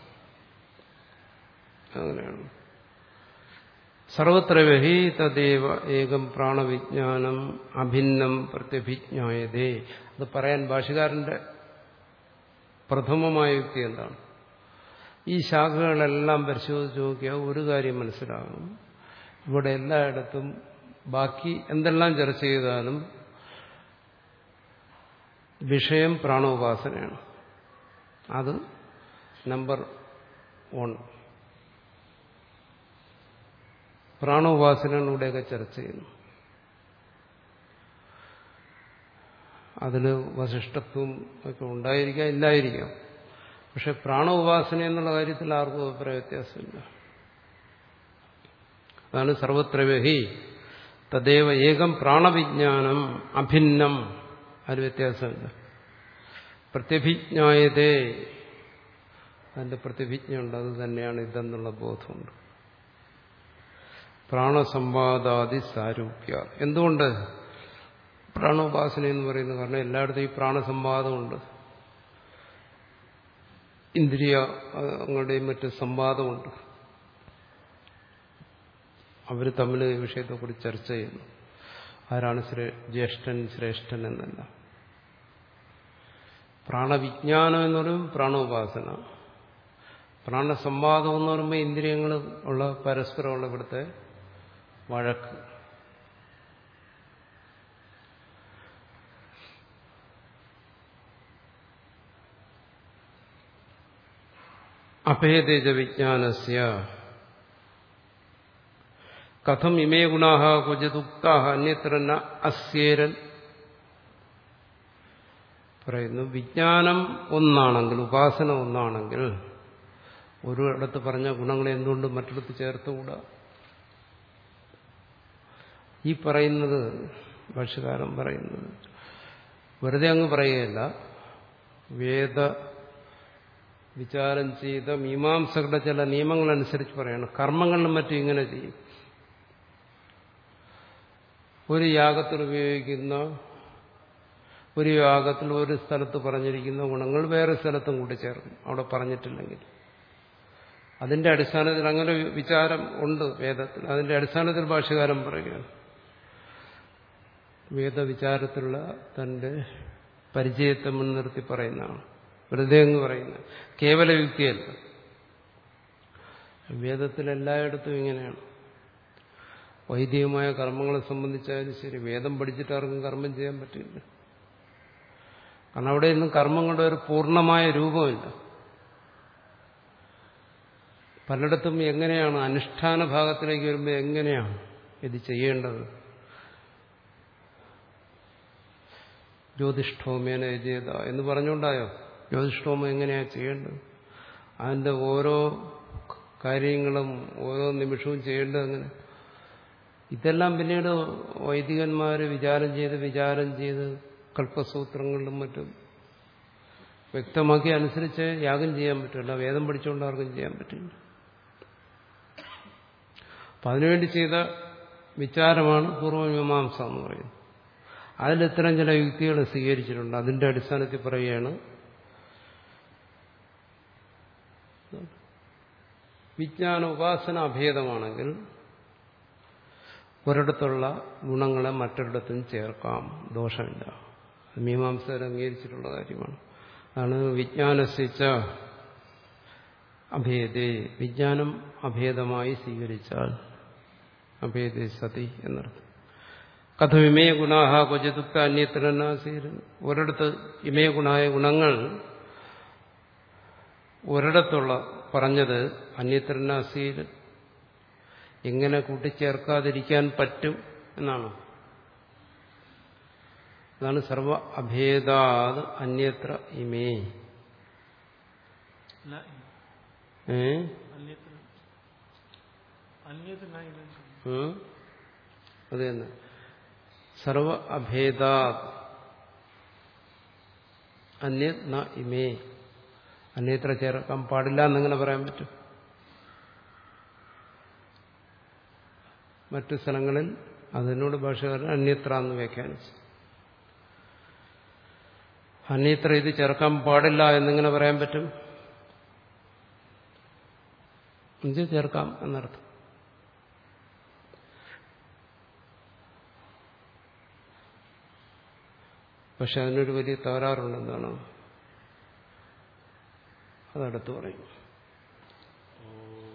അങ്ങനെയാണ് സർവത്ര വഹി തദേവ ഏകം പ്രാണവിജ്ഞാനം അഭിന്നം പ്രത്യഭിജ്ഞായതേ അത് പറയാൻ ഭാഷകാരന്റെ പ്രഥമമായ യുക്തി എന്താണ് ഈ ശാഖകളെല്ലാം പരിശോധിച്ച് നോക്കിയാൽ ഒരു കാര്യം മനസ്സിലാകും ഇവിടെ എല്ലായിടത്തും ബാക്കി എന്തെല്ലാം ചർച്ച ചെയ്താലും വിഷയം പ്രാണോപാസനയാണ് അത് നമ്പർ വൺ പ്രാണോപാസനയാണ് ഇവിടെയൊക്കെ ചർച്ച ചെയ്യുന്നു അതിൽ വശിഷ്ടത്വം ഒക്കെ ഉണ്ടായിരിക്കാം ഇല്ലായിരിക്കാം പക്ഷെ പ്രാണോപാസന എന്നുള്ള കാര്യത്തിൽ ആർക്കും അഭിപ്രായ വ്യത്യാസമില്ല അതാണ് സർവത്രവഹി തദേവ ഏകം പ്രാണവിജ്ഞാനം അഭിന്നം അതിന് വ്യത്യാസമില്ല പ്രത്യഭിജ്ഞായതേ അതിന്റെ പ്രതിഭിജ്ഞയുണ്ട് അത് തന്നെയാണ് ഇതെന്നുള്ള ബോധമുണ്ട് പ്രാണസംവാദാദി സാരൂപ്യ എന്തുകൊണ്ട് പ്രാണോപാസന എന്ന് പറയുന്നത് കാരണം എല്ലായിടത്തും ഈ പ്രാണസംവാദമുണ്ട് ഇന്ദ്രിയങ്ങളുടെയും മറ്റ് സംവാദമുണ്ട് അവർ തമ്മിൽ ഈ വിഷയത്തെക്കുറിച്ച് ചർച്ച ചെയ്യുന്നു ആരാണ് ശ്രേ ജ്യേഷ്ഠൻ ശ്രേഷ്ഠൻ എന്നല്ല പ്രാണവിജ്ഞാനം എന്ന് പറയും പ്രാണോപാസന പ്രാണസംവാദം എന്ന് പറയുമ്പോൾ ഇന്ദ്രിയങ്ങൾ ഉള്ള പരസ്പരമുള്ള ഇവിടുത്തെ വഴക്ക് അഭേദേജ വിജ്ഞാനസ്യ കഥം ഇമേ ഗുണാഹ ക്വചിതുക്താ അന്യത്ര ന അസ്യേരൻ പറയുന്നു വിജ്ഞാനം ഒന്നാണെങ്കിൽ ഉപാസന ഒന്നാണെങ്കിൽ ഒരിടത്ത് പറഞ്ഞ ഗുണങ്ങളെ എന്തുകൊണ്ട് മറ്റിടത്ത് ചേർത്തുകൂടാ ഈ പറയുന്നത് ഭാഷ്യകാരൻ പറയുന്നത് വെറുതെ അങ്ങ് പറയുകയല്ല വേദ വിചാരം ചെയ്ത മീമാംസകളുടെ ചില നിയമങ്ങളനുസരിച്ച് പറയണം കർമ്മങ്ങളിലും മറ്റും ഇങ്ങനെ ചെയ്യും ഒരു യാഗത്തിൽ ഉപയോഗിക്കുന്ന ഒരു യാഗത്തിൽ ഒരു സ്ഥലത്ത് പറഞ്ഞിരിക്കുന്ന ഗുണങ്ങൾ വേറെ സ്ഥലത്തും കൂടി ചേർക്കും അവിടെ പറഞ്ഞിട്ടില്ലെങ്കിൽ അതിന്റെ അടിസ്ഥാനത്തിൽ അങ്ങനെ ഒരു വിചാരം ഉണ്ട് വേദത്തിൽ അതിന്റെ അടിസ്ഥാനത്തിൽ ഭാഷകാരൻ പറയുകയാണ് വേദവിചാരത്തിലുള്ള തന്റെ പരിചയത്തെ മുൻനിർത്തി പറയുന്നതാണ് വെറുതെ എന്ന് പറയുന്നത് കേവല യുക്തിയല്ല വേദത്തിൽ എല്ലായിടത്തും ഇങ്ങനെയാണ് വൈദികമായ കർമ്മങ്ങളെ സംബന്ധിച്ചായാലും ശരി വേദം പഠിച്ചിട്ട് ആർക്കും കർമ്മം ചെയ്യാൻ പറ്റില്ല കാരണം അവിടെ ഒന്നും കർമ്മങ്ങളുടെ ഒരു പൂർണ്ണമായ രൂപമില്ല പലയിടത്തും എങ്ങനെയാണ് അനുഷ്ഠാന ഭാഗത്തിലേക്ക് വരുമ്പോൾ എങ്ങനെയാണ് ഇത് ചെയ്യേണ്ടത് ജ്യോതിഷ്ഠോമേന യജേത എന്ന് പറഞ്ഞുകൊണ്ടായോ ജ്യോതിഷ്ഠോമം എങ്ങനെയാ ചെയ്യേണ്ടത് അതിന്റെ ഓരോ കാര്യങ്ങളും ഓരോ നിമിഷവും ചെയ്യേണ്ടത് എങ്ങനെ ഇതെല്ലാം പിന്നീട് വൈദികന്മാർ വിചാരം ചെയ്ത് വിചാരം ചെയ്ത് കൽപ്പസൂത്രങ്ങളിലും മറ്റും വ്യക്തമാക്കി അനുസരിച്ച് യാഗം ചെയ്യാൻ പറ്റില്ല വേദം പഠിച്ചുകൊണ്ട് ആർക്കും ചെയ്യാൻ പറ്റില്ല അപ്പം അതിനുവേണ്ടി ചെയ്ത വിചാരമാണ് പൂർവമീമാംസ എന്ന് പറയുന്നത് അതിൽ ഇത്തരം ചില യുക്തികൾ സ്വീകരിച്ചിട്ടുണ്ട് അതിന്റെ അടിസ്ഥാനത്തിൽ പറയുകയാണ് വിജ്ഞാന ഉപാസന അഭേദമാണെങ്കിൽ ഒരിടത്തുള്ള ഗുണങ്ങളെ മറ്റൊരിടത്തും ചേർക്കാം ദോഷമില്ല മീമാംസകർ അംഗീകരിച്ചിട്ടുള്ള കാര്യമാണ് അതാണ് വിജ്ഞാനസിച്ച അഭേദേ വിജ്ഞാനം അഭേദമായി സ്വീകരിച്ചാൽ അഭേദേ സതി എന്നർത്ഥം കഥം ഇമേ ഗുണാഹ ക്വചിതുക്ത അന്യത്രനാസീരൻ ഒരിടത്ത് ഇമേ ഗുണായ ഗുണങ്ങൾ ഒരിടത്തുള്ള പറഞ്ഞത് അന്യത്രനാസീരൻ എങ്ങനെ കൂട്ടിച്ചേർക്കാതിരിക്കാൻ പറ്റും എന്നാണ് അതാണ് സർവ അഭേദാത് അന്യത്ര ഇമേ ന- ഏ അന്യത്തിന് അന്യത്ത് ന ഇല്ലെന്ന് തോന്നുന്നു. ഉം? അത് തന്നെ സർവ അഭേദാത് അന്യ ന ഇമേ അന്യത്ര ചേർക്കാൻ പാടില്ല എന്നെങ്ങനെ പറയാൻ പറ്റും മറ്റു സ്ഥലങ്ങളിൽ അതിനോട് ഭാഷകാരൻ അന്യത്ര എന്ന് വ്യാഖ്യാനിച്ചു അന്യത്ര ഇത് ചേർക്കാൻ പാടില്ല എന്നിങ്ങനെ പറയാൻ പറ്റും ഇത് ചേർക്കാം എന്നർത്ഥം പക്ഷെ അതിനൊരു വലിയ തകരാറുണ്ടെന്താണ് അതടുത്ത് പറയും